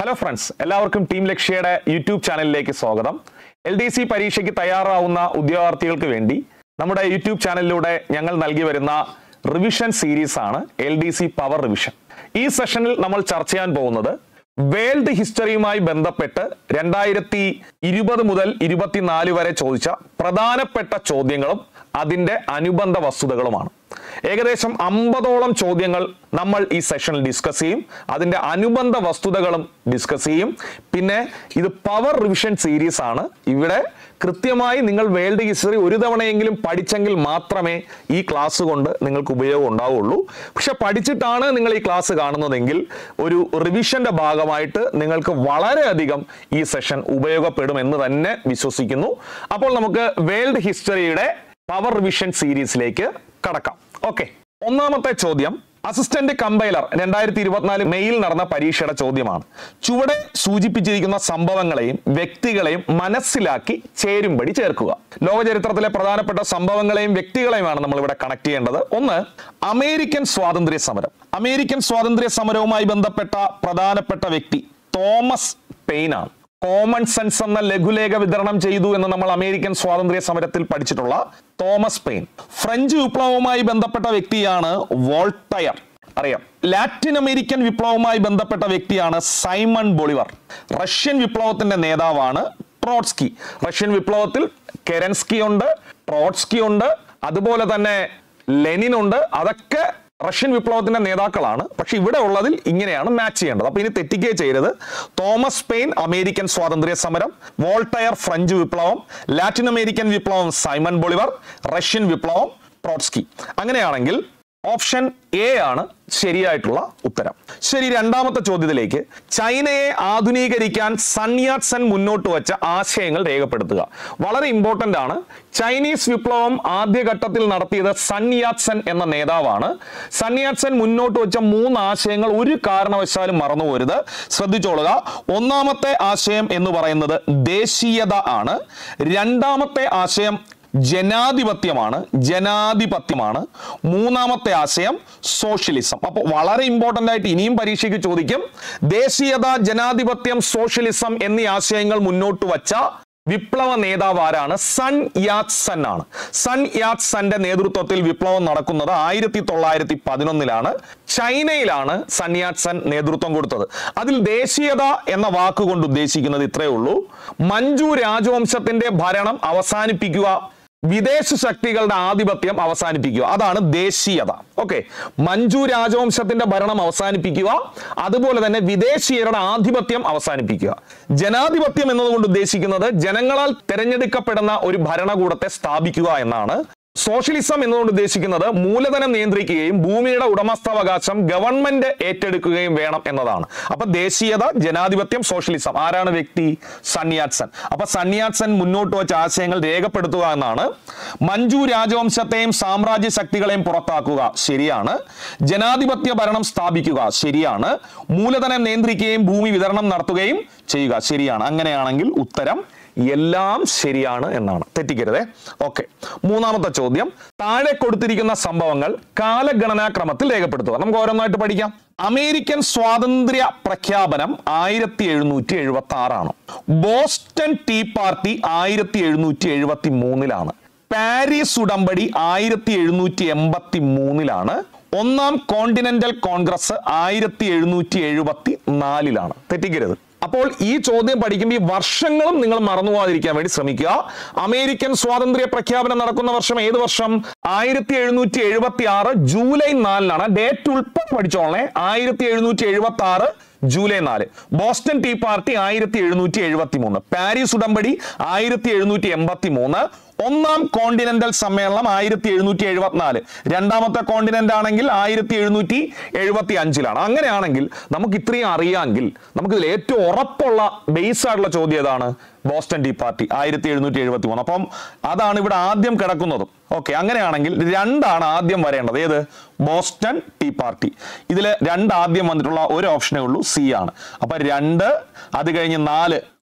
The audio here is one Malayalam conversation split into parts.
ഹലോ ഫ്രണ്ട്സ് എല്ലാവർക്കും ടീം ലക്ഷ്യയുടെ യൂട്യൂബ് ചാനലിലേക്ക് സ്വാഗതം എൽ ഡി സി പരീക്ഷയ്ക്ക് തയ്യാറാവുന്ന ഉദ്യോഗാർത്ഥികൾക്ക് വേണ്ടി നമ്മുടെ യൂട്യൂബ് ചാനലിലൂടെ ഞങ്ങൾ നൽകി വരുന്ന റിവിഷൻ സീരീസ് ആണ് L D C power revision ഈ സെഷനിൽ നമ്മൾ ചർച്ച ചെയ്യാൻ പോകുന്നത് വേൾഡ് ഹിസ്റ്ററിയുമായി ബന്ധപ്പെട്ട് രണ്ടായിരത്തി ഇരുപത് മുതൽ ഇരുപത്തിനാല് വരെ ചോദിച്ച പ്രധാനപ്പെട്ട ചോദ്യങ്ങളും അതിന്റെ അനുബന്ധ വസ്തുതകളുമാണ് ഏകദേശം അമ്പതോളം ചോദ്യങ്ങൾ നമ്മൾ ഈ സെഷനിൽ ഡിസ്കസ് ചെയ്യും അതിന്റെ അനുബന്ധ വസ്തുതകളും ഡിസ്കസ് ചെയ്യും പിന്നെ ഇത് പവർ റിവിഷൻ സീരീസ് ആണ് ഇവിടെ കൃത്യമായി നിങ്ങൾ വേൾഡ് ഹിസ്റ്ററി ഒരു തവണയെങ്കിലും പഠിച്ചെങ്കിൽ മാത്രമേ ഈ ക്ലാസ് കൊണ്ട് നിങ്ങൾക്ക് ഉപയോഗം ഉണ്ടാവുള്ളൂ പക്ഷെ പഠിച്ചിട്ടാണ് നിങ്ങൾ ഈ ക്ലാസ് കാണുന്നതെങ്കിൽ ഒരു റിവിഷന്റെ ഭാഗമായിട്ട് നിങ്ങൾക്ക് വളരെയധികം ഈ സെഷൻ ഉപയോഗപ്പെടും എന്ന് തന്നെ വിശ്വസിക്കുന്നു അപ്പോൾ നമുക്ക് വേൾഡ് ഹിസ്റ്ററിയുടെ പവർ റിവിഷൻ സീരീസിലേക്ക് കടക്കാം ഓക്കെ ഒന്നാമത്തെ ചോദ്യം അസിസ്റ്റന്റ് കമ്പൈലർ രണ്ടായിരത്തി ഇരുപത്തിനാല് മെയിൽ നടന്ന പരീക്ഷയുടെ ചോദ്യമാണ് ചുവടെ സൂചിപ്പിച്ചിരിക്കുന്ന സംഭവങ്ങളെയും വ്യക്തികളെയും മനസ്സിലാക്കി ചേരുംപടി ചേർക്കുക ലോക ചരിത്രത്തിലെ പ്രധാനപ്പെട്ട സംഭവങ്ങളെയും വ്യക്തികളെയുമാണ് നമ്മൾ ഇവിടെ കണക്ട് ചെയ്യേണ്ടത് ഒന്ന് അമേരിക്കൻ സ്വാതന്ത്ര്യ സമരം അമേരിക്കൻ സ്വാതന്ത്ര്യ സമരവുമായി ബന്ധപ്പെട്ട പ്രധാനപ്പെട്ട വ്യക്തി തോമസ് പെയിൻ ആണ് കോമൺ സെൻസ് എന്ന ലഘുലേഖ വിതരണം ചെയ്തു എന്ന് നമ്മൾ അമേരിക്കൻ സ്വാതന്ത്ര്യ സമരത്തിൽ പഠിച്ചിട്ടുള്ള തോമസ് പെയിൻ ഫ്രഞ്ച് വിപ്ലവവുമായി ബന്ധപ്പെട്ട വ്യക്തിയാണ് വോൾട്ടയർ അറിയാം ലാറ്റിൻ അമേരിക്കൻ വിപ്ലവവുമായി ബന്ധപ്പെട്ട വ്യക്തിയാണ് സൈമൺ ബൊളിവർ റഷ്യൻ വിപ്ലവത്തിന്റെ നേതാവാണ് ട്രോട്സ്കി റഷ്യൻ വിപ്ലവത്തിൽ കെരൻസ്കി ഉണ്ട് ട്രോട്സ്കി ഉണ്ട് അതുപോലെ തന്നെ ലെനിൻ ഉണ്ട് അതൊക്കെ റഷ്യൻ വിപ്ലവത്തിന്റെ നേതാക്കളാണ് പക്ഷെ ഇവിടെ ഉള്ളതിൽ ഇങ്ങനെയാണ് മാച്ച് ചെയ്യേണ്ടത് അപ്പൊ ഇനി തെറ്റിക്കേ ചെയ്യരുത് തോമസ് പെയിൻ അമേരിക്കൻ സ്വാതന്ത്ര്യ സമരം വോൾട്ടയർ ഫ്രഞ്ച് വിപ്ലവം ലാറ്റിൻ അമേരിക്കൻ വിപ്ലവം സൈമൺ ബൊളിവർ റഷ്യൻ വിപ്ലവം ട്രോട്സ്കി അങ്ങനെയാണെങ്കിൽ ഓപ്ഷൻ എ ആണ് ശരിയായിട്ടുള്ള ഉത്തരം ശരി രണ്ടാമത്തെ ചോദ്യത്തിലേക്ക് ചൈനയെ ആധുനീകരിക്കാൻ സൺയാറ്റ് സെൻ മുന്നോട്ട് വച്ച ആശയങ്ങൾ രേഖപ്പെടുത്തുക വളരെ ഇമ്പോർട്ടന്റ് ആണ് ചൈനീസ് വിപ്ലവം ആദ്യഘട്ടത്തിൽ നടത്തിയത് സൺയാറ്റ് സെൻ എന്ന നേതാവാണ് സൺയാറ്റ് സെൻ മുന്നോട്ട് വെച്ച മൂന്ന് ആശയങ്ങൾ ഒരു കാരണവശാലും മറന്നുപോരുത് ശ്രദ്ധിച്ചോളുക ഒന്നാമത്തെ ആശയം എന്ന് പറയുന്നത് ദേശീയത ആണ് രണ്ടാമത്തെ ആശയം ജനാധിപത്യമാണ് ജനാധിപത്യമാണ് മൂന്നാമത്തെ ആശയം സോഷ്യലിസം അപ്പോൾ വളരെ ഇമ്പോർട്ടന്റ് ആയിട്ട് ഇനിയും പരീക്ഷയ്ക്ക് ചോദിക്കും ദേശീയത ജനാധിപത്യം സോഷ്യലിസം എന്നീ ആശയങ്ങൾ മുന്നോട്ട് വച്ച വിപ്ലവ നേതാവ് ആരാണ് സൺ യാത് സൻ ആണ് സൺ യാത് സന്റെ നേതൃത്വത്തിൽ വിപ്ലവം നടക്കുന്നത് ആയിരത്തി തൊള്ളായിരത്തി പതിനൊന്നിലാണ് ചൈനയിലാണ് സൺ യാത് സൻ നേതൃത്വം കൊടുത്തത് അതിൽ ദേശീയത എന്ന വാക്കുകൊണ്ട് ഉദ്ദേശിക്കുന്നത് ഇത്രയേ ഉള്ളൂ മഞ്ജു രാജവംശത്തിന്റെ ഭരണം അവസാനിപ്പിക്കുക വിദേശ ശക്തികളുടെ ആധിപത്യം അവസാനിപ്പിക്കുക അതാണ് ദേശീയത ഓക്കെ മഞ്ജു രാജവംശത്തിന്റെ ഭരണം അവസാനിപ്പിക്കുക അതുപോലെ തന്നെ വിദേശീയരുടെ ആധിപത്യം അവസാനിപ്പിക്കുക ജനാധിപത്യം എന്നതുകൊണ്ട് ഉദ്ദേശിക്കുന്നത് ജനങ്ങളാൽ തിരഞ്ഞെടുക്കപ്പെടുന്ന ഒരു ഭരണകൂടത്തെ സ്ഥാപിക്കുക എന്നാണ് സോഷ്യലിസം എന്നതുകൊണ്ട് ഉദ്ദേശിക്കുന്നത് മൂലധനം നിയന്ത്രിക്കുകയും ഭൂമിയുടെ ഉടമസ്ഥാവകാശം ഗവൺമെന്റ് ഏറ്റെടുക്കുകയും വേണം എന്നതാണ് അപ്പൊ ദേശീയത ജനാധിപത്യം സോഷ്യലിസം ആരാണ് വ്യക്തി സന്യാത്സൻ അപ്പൊ സന്യാത്സൻ മുന്നോട്ട് വെച്ച ആശയങ്ങൾ രേഖപ്പെടുത്തുക എന്നാണ് മഞ്ജു രാജവംശത്തെയും സാമ്രാജ്യ ശക്തികളെയും പുറത്താക്കുക ശരിയാണ് ജനാധിപത്യ ഭരണം സ്ഥാപിക്കുക ശരിയാണ് മൂലധനം നിയന്ത്രിക്കുകയും ഭൂമി വിതരണം നടത്തുകയും ചെയ്യുക ശരിയാണ് അങ്ങനെയാണെങ്കിൽ ഉത്തരം എല്ലാം ശരിയാണ് എന്നാണ് തെറ്റിക്കരുതേ ഓക്കെ മൂന്നാമത്തെ ചോദ്യം താഴെ കൊടുത്തിരിക്കുന്ന സംഭവങ്ങൾ കാലഗണനാക്രമത്തിൽ രേഖപ്പെടുത്തുക നമുക്ക് ഓരോന്നായിട്ട് പഠിക്കാം അമേരിക്കൻ സ്വാതന്ത്ര്യ പ്രഖ്യാപനം ആയിരത്തി എഴുന്നൂറ്റി എഴുപത്തി ആറാണ് ബോസ്റ്റൺ ടീ പാർട്ടി ആയിരത്തി എഴുന്നൂറ്റി എഴുപത്തി മൂന്നിലാണ് പാരീസ് ഉടമ്പടി ആയിരത്തി എഴുന്നൂറ്റി എൺപത്തി മൂന്നിലാണ് ഒന്നാം കോണ്ടിനെന്റൽ കോൺഗ്രസ് ആയിരത്തി എഴുന്നൂറ്റി എഴുപത്തി നാലിലാണ് തെറ്റിക്കരുത് അപ്പോൾ ഈ ചോദ്യം പഠിക്കുമ്പോൾ ഈ വർഷങ്ങളും നിങ്ങൾ മറന്നു പോകാതിരിക്കാൻ വേണ്ടി ശ്രമിക്കുക അമേരിക്കൻ സ്വാതന്ത്ര്യ പ്രഖ്യാപനം നടക്കുന്ന വർഷം ഏത് വർഷം ആയിരത്തി എഴുന്നൂറ്റി എഴുപത്തി ആറ് ജൂലൈ നാലിനാണ് ഡേറ്റ് ഉൾപ്പെടെ പഠിച്ചോളേ ആയിരത്തി എഴുന്നൂറ്റി എഴുപത്തി ആറ് ജൂലൈ നാല് ബോസ്റ്റൺ ടീ പാർട്ടി ആയിരത്തി എഴുന്നൂറ്റി എഴുപത്തി മൂന്ന് പാരീസ് ഉടമ്പടി ആയിരത്തി എഴുന്നൂറ്റി എൺപത്തി മൂന്ന് ഒന്നാം കോണ്ടിനെന്റൽ സമ്മേളനം ആയിരത്തി എഴുന്നൂറ്റി എഴുപത്തിനാല് രണ്ടാമത്തെ കോണ്ടിനെന്റ് ആണെങ്കിൽ ആയിരത്തി എഴുന്നൂറ്റി എഴുപത്തി അഞ്ചിലാണ് അങ്ങനെയാണെങ്കിൽ നമുക്ക് ഇത്രയും അറിയാമെങ്കിൽ നമുക്ക് ഇതിൽ ഏറ്റവും ഉറപ്പുള്ള ബേസ് ആയിട്ടുള്ള ചോദ്യം ഏതാണ് ബോസ്റ്റൺ ടീ പാർട്ടി ആയിരത്തി എഴുന്നൂറ്റി എഴുപത്തി മൂന്ന് അപ്പം അതാണ് ഇവിടെ ആദ്യം കിടക്കുന്നതും ഓക്കെ അങ്ങനെയാണെങ്കിൽ രണ്ടാണ് ആദ്യം വരേണ്ടത് ഏത് ബോസ്റ്റൺ ടീ പാർട്ടി ഇതിൽ രണ്ട് ആദ്യം വന്നിട്ടുള്ള ഒരു ഓപ്ഷനേ ഉള്ളൂ സി ആണ് അപ്പൊ രണ്ട് അത് കഴിഞ്ഞ് നാല്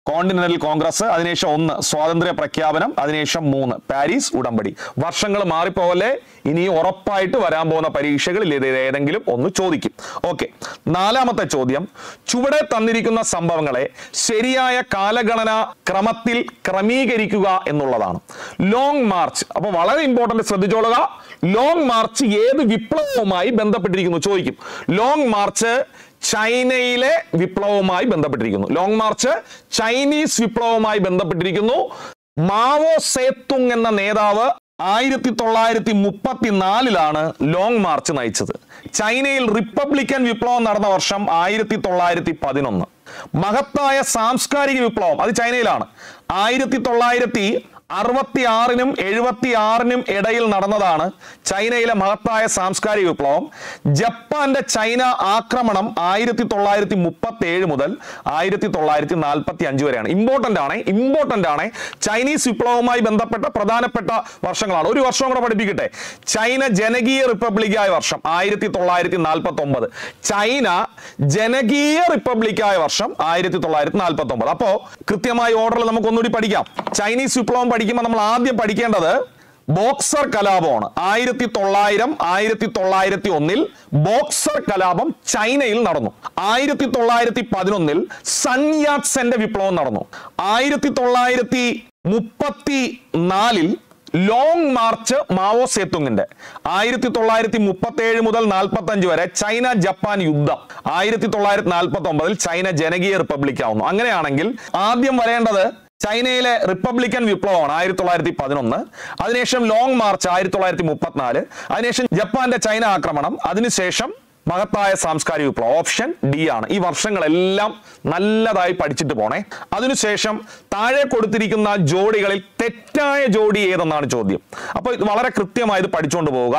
കോണ്ടിനെന്റൽ കോൺഗ്രസ് അതിനുശേഷം ഒന്ന് സ്വാതന്ത്ര്യ പ്രഖ്യാപനം അതിനുശേഷം മൂന്ന് പാരീസ് ഉടമ്പടി വർഷങ്ങൾ മാറിപ്പോകലെ ഇനി ഉറപ്പായിട്ട് വരാൻ പോകുന്ന പരീക്ഷകളിൽ ഇത് ഏതെങ്കിലും ഒന്ന് ചോദിക്കും ഓക്കെ നാലാമത്തെ ചോദ്യം ചുവടെ തന്നിരിക്കുന്ന സംഭവങ്ങളെ ശരിയായ കാലഗണന ക്രമത്തിൽ ക്രമീകരിക്കുക എന്നുള്ളതാണ് ലോങ് മാർച്ച് അപ്പൊ വളരെ ഇമ്പോർട്ടന്റ് ശ്രദ്ധിച്ചോളുക ലോങ് മാർച്ച് ഏത് വിപ്ലവവുമായി ബന്ധപ്പെട്ടിരിക്കുന്നു ചോദിക്കും ലോങ് മാർച്ച് ചൈനയിലെ വിപ്ലവവുമായി ബന്ധപ്പെട്ടിരിക്കുന്നു ലോങ് മാർച്ച് ചൈനീസ് വിപ്ലവവുമായി ബന്ധപ്പെട്ടിരിക്കുന്നു മാവോ സേത്തുങ് എന്ന നേതാവ് ആയിരത്തി തൊള്ളായിരത്തി മുപ്പത്തിനാലിലാണ് ലോങ് മാർച്ച് നയിച്ചത് ചൈനയിൽ റിപ്പബ്ലിക്കൻ വിപ്ലവം നടന്ന വർഷം ആയിരത്തി തൊള്ളായിരത്തി പതിനൊന്ന് മഹത്തായ സാംസ്കാരിക വിപ്ലവം അത് ചൈനയിലാണ് ആയിരത്തി തൊള്ളായിരത്തി അറുപത്തി ആറിനും എഴുപത്തി ആറിനും ഇടയിൽ നടന്നതാണ് ചൈനയിലെ മഹത്തായ സാംസ്കാരിക വിപ്ലവം ജപ്പാന്റെ ചൈന ആക്രമണം ആയിരത്തി തൊള്ളായിരത്തി മുപ്പത്തി ഏഴ് മുതൽ ആയിരത്തി തൊള്ളായിരത്തി നാൽപ്പത്തി അഞ്ച് വരെയാണ് ഇമ്പോർട്ടന്റ് ആണ് ഇമ്പോർട്ടന്റ് ആണ് ചൈനീസ് വിപ്ലവവുമായി ബന്ധപ്പെട്ട പ്രധാനപ്പെട്ട വർഷങ്ങളാണ് ഒരു വർഷം കൂടെ പഠിപ്പിക്കട്ടെ ചൈന ജനകീയ റിപ്പബ്ലിക്കായ വർഷം ആയിരത്തി തൊള്ളായിരത്തി നാൽപ്പത്തി ഒമ്പത് ചൈന ജനകീയ റിപ്പബ്ലിക്കായ വർഷം ആയിരത്തി തൊള്ളായിരത്തി നാൽപ്പത്തി ഒമ്പത് അപ്പോ കൃത്യമായ ഓർഡറിൽ നമുക്ക് ഒന്നുകൂടി പഠിക്കാം ചൈനീസ് വിപ്ലവം പഠിക്കുമ്പോൾ നമ്മൾ ആദ്യം പഠിക്കേണ്ടത് ബോക്സർ കലാപമാണ് ആയിരത്തി തൊള്ളായിരം ആയിരത്തി തൊള്ളായിരത്തി ഒന്നിൽ ബോക്സർ കലാപം ചൈനയിൽ നടന്നു ആയിരത്തി തൊള്ളായിരത്തി പതിനൊന്നിൽ സൺയാറ്റ്സെന്റെ വിപ്ലവം നടന്നു ആയിരത്തി തൊള്ളായിരത്തി മുപ്പത്തി നാലിൽ ലോങ് മാർച്ച് മാവോ സേത്തുങ്ങിന്റെ ആയിരത്തി തൊള്ളായിരത്തി മുപ്പത്തി ഏഴ് മുതൽ നാൽപ്പത്തി അഞ്ച് വരെ ചൈന ജപ്പാൻ യുദ്ധം ആയിരത്തി തൊള്ളായിരത്തി നാൽപ്പത്തി ഒമ്പതിൽ ചൈന ജനകീയ റിപ്പബ്ലിക് ആവുന്നു അങ്ങനെയാണെങ്കിൽ ആദ്യം വരേണ്ടത് ചൈനയിലെ റിപ്പബ്ലിക്കൻ വിപ്ലവമാണ് ആയിരത്തി തൊള്ളായിരത്തി പതിനൊന്ന് അതിനുശേഷം ലോങ് മാർച്ച് ആയിരത്തി തൊള്ളായിരത്തി മുപ്പത്തിനാല് അതിനുശേഷം ജപ്പാന്റെ ചൈന ആക്രമണം അതിനുശേഷം മഹത്തായ സാംസ്കാരിക വിപ്ലവം ഓപ്ഷൻ ഡി ആണ് ഈ വർഷങ്ങളെല്ലാം നല്ലതായി പഠിച്ചിട്ട് പോണേ അതിനുശേഷം താഴെ കൊടുത്തിരിക്കുന്ന ജോഡികളിൽ തെറ്റായ ജോഡി ഏതെന്നാണ് ചോദ്യം അപ്പോൾ ഇത് വളരെ കൃത്യമായി ഇത് പഠിച്ചുകൊണ്ട് പോവുക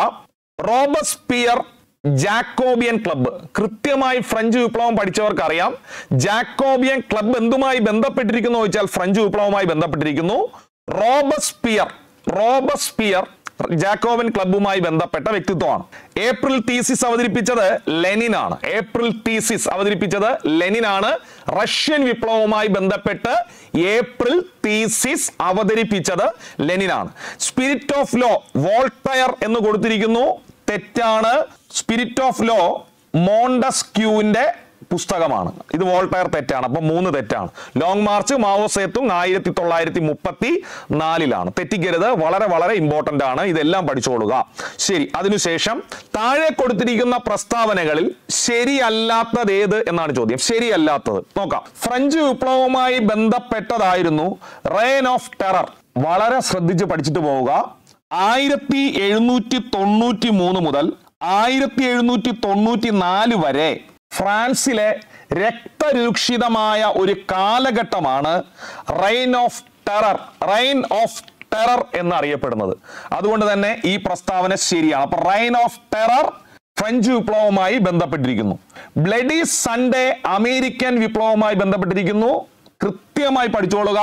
റോബസ്പിയർ ജാക്കോബിയൻ ക്ലബ്ബ് കൃത്യമായി ഫ്രഞ്ച് വിപ്ലവം പഠിച്ചവർക്ക് അറിയാം ജാക്കോബിയൻ ക്ലബ്ബ് എന്തുമായി ബന്ധപ്പെട്ടിരിക്കുന്നു എന്ന് ചോദിച്ചാൽ ഫ്രഞ്ച് വിപ്ലവവുമായി ബന്ധപ്പെട്ടിരിക്കുന്നു റോബസ്പിയർ റോബസ്പിയർ ജാക്കോബൻ ക്ലബ്ബുമായി ബന്ധപ്പെട്ട വ്യക്തിത്വമാണ് ഏപ്രിൽ തീസിസ് അവതരിപ്പിച്ചത് ലെനിനാണ് ഏപ്രിൽ തീസിസ് അവതരിപ്പിച്ചത് ലെനിനാണ് റഷ്യൻ വിപ്ലവവുമായി ബന്ധപ്പെട്ട് ഏപ്രിൽ തീസിസ് അവതരിപ്പിച്ചത് ലെനിനാണ് സ്പിരിറ്റ് ഓഫ് ലോ വോൾട്ടയർ എന്ന് കൊടുത്തിരിക്കുന്നു തെറ്റാണ് സ്പിരിറ്റ് ഓഫ് ലോ മോണ്ടസ്ക്യൂവിന്റെ പുസ്തകമാണ് ഇത് വോൾട്ടയർ തെറ്റാണ് അപ്പൊ മൂന്ന് തെറ്റാണ് ലോങ് മാർച്ച് മാവോ സേത്തുങ് ആയിരത്തി തൊള്ളായിരത്തി മുപ്പത്തി നാലിലാണ് തെറ്റിക്കരുത് വളരെ വളരെ ഇമ്പോർട്ടന്റ് ആണ് ഇതെല്ലാം പഠിച്ചോളുക ശരി അതിനുശേഷം താഴെ കൊടുത്തിരിക്കുന്ന പ്രസ്താവനകളിൽ ശരിയല്ലാത്തത് ഏത് എന്നാണ് ചോദ്യം ശരിയല്ലാത്തത് നോക്കാം ഫ്രഞ്ച് വിപ്ലവവുമായി ബന്ധപ്പെട്ടതായിരുന്നു റെയിൻ ഓഫ് ടെറർ വളരെ ശ്രദ്ധിച്ച് പഠിച്ചിട്ട് പോവുക ആയിരത്തി എഴുന്നൂറ്റി തൊണ്ണൂറ്റി മൂന്ന് മുതൽ ആയിരത്തി എഴുന്നൂറ്റി തൊണ്ണൂറ്റി നാല് വരെ ഫ്രാൻസിലെ രക്തരൂക്ഷിതമായ ഒരു കാലഘട്ടമാണ് reign of terror reign of terror എന്ന് അറിയപ്പെടുന്നത് അതുകൊണ്ട് തന്നെ ഈ പ്രസ്താവന ശരിയാണ് അപ്പൊ റെയിൻ ഓഫ് ടെറർ ഫ്രഞ്ച് വിപ്ലവവുമായി ബന്ധപ്പെട്ടിരിക്കുന്നു ബ്ലഡി സൺഡേ അമേരിക്കൻ വിപ്ലവവുമായി ബന്ധപ്പെട്ടിരിക്കുന്നു കൃത്യമായി പഠിച്ചോളുക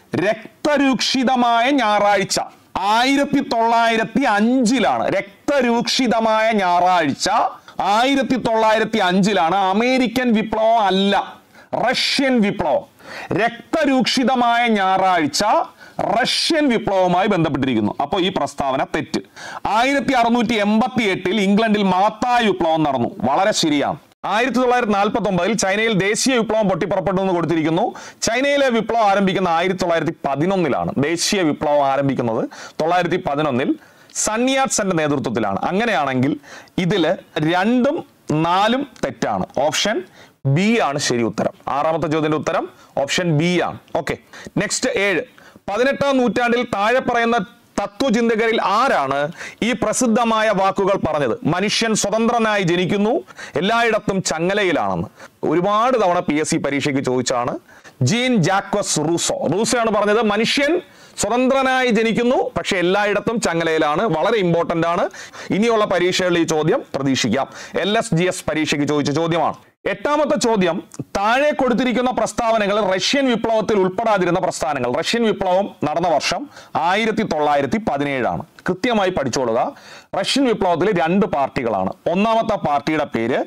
രക്തരൂക്ഷിതമായ ഞായറാഴ്ച ആയിരത്തി തൊള്ളായിരത്തി അഞ്ചിലാണ് രക്തരൂക്ഷിതമായ ഞായറാഴ്ച ആയിരത്തി തൊള്ളായിരത്തി അഞ്ചിലാണ് അമേരിക്കൻ വിപ്ലവം അല്ല റഷ്യൻ വിപ്ലവം രക്തരൂക്ഷിതമായ ഞായറാഴ്ച റഷ്യൻ വിപ്ലവവുമായി ബന്ധപ്പെട്ടിരിക്കുന്നു അപ്പോൾ ഈ പ്രസ്താവന തെറ്റ് ആയിരത്തി അറുന്നൂറ്റി എൺപത്തി എട്ടിൽ ഇംഗ്ലണ്ടിൽ മഹത്തായ വിപ്ലവം നടന്നു വളരെ ശരിയാണ് ആയിരത്തി തൊള്ളായിരത്തി നാൽപ്പത്തി ഒമ്പതിൽ ചൈനയിൽ ദേശീയ വിപ്ലവം പൊട്ടിപ്പുറപ്പെട്ടു എന്ന് കൊടുത്തിരിക്കുന്നു ചൈനയിലെ വിപ്ലവം ആരംഭിക്കുന്ന ആയിരത്തി തൊള്ളായിരത്തി പതിനൊന്നിലാണ് ദേശീയ വിപ്ലവം ആരംഭിക്കുന്നത് തൊള്ളായിരത്തി പതിനൊന്നിൽ സൺയാട്സന്റെ നേതൃത്വത്തിലാണ് അങ്ങനെയാണെങ്കിൽ ഇതില് രണ്ടും നാലും തെറ്റാണ് ഓപ്ഷൻ ബി ആണ് ശരി ഉത്തരം ആറാമത്തെ ചോദ്യത്തിന്റെ ഉത്തരം ഓപ്ഷൻ ബി ആണ് ഓക്കെ നെക്സ്റ്റ് ഏഴ് പതിനെട്ടാം നൂറ്റാണ്ടിൽ താഴെ പറയുന്ന തത്വചിന്തകരിൽ ആരാണ് ഈ പ്രസിദ്ധമായ വാക്കുകൾ പറഞ്ഞത് മനുഷ്യൻ സ്വതന്ത്രനായി ജനിക്കുന്നു എല്ലായിടത്തും ചങ്ങലയിലാണെന്ന് ഒരുപാട് തവണ പി എസ് സി പരീക്ഷയ്ക്ക് ചോദിച്ചാണ് ജീൻ ജാക്വസ് റൂസോ റൂസോയാണ് പറഞ്ഞത് മനുഷ്യൻ സ്വതന്ത്രനായി ജനിക്കുന്നു പക്ഷെ എല്ലായിടത്തും ചങ്ങലയിലാണ് വളരെ ഇമ്പോർട്ടന്റ് ആണ് ഇനിയുള്ള പരീക്ഷകളിൽ ഈ ചോദ്യം പ്രതീക്ഷിക്കാം എൽ എസ് ജി എസ് പരീക്ഷയ്ക്ക് ചോദിച്ച ചോദ്യമാണ് എട്ടാമത്തെ ചോദ്യം താഴെ കൊടുത്തിരിക്കുന്ന പ്രസ്താവനകൾ റഷ്യൻ വിപ്ലവത്തിൽ ഉൾപ്പെടാതിരുന്ന പ്രസ്ഥാനങ്ങൾ റഷ്യൻ വിപ്ലവം നടന്ന വർഷം ആയിരത്തി തൊള്ളായിരത്തി പതിനേഴാണ് കൃത്യമായി പഠിച്ചോളുക റഷ്യൻ വിപ്ലവത്തിൽ രണ്ട് പാർട്ടികളാണ് ഒന്നാമത്തെ പാർട്ടിയുടെ പേര്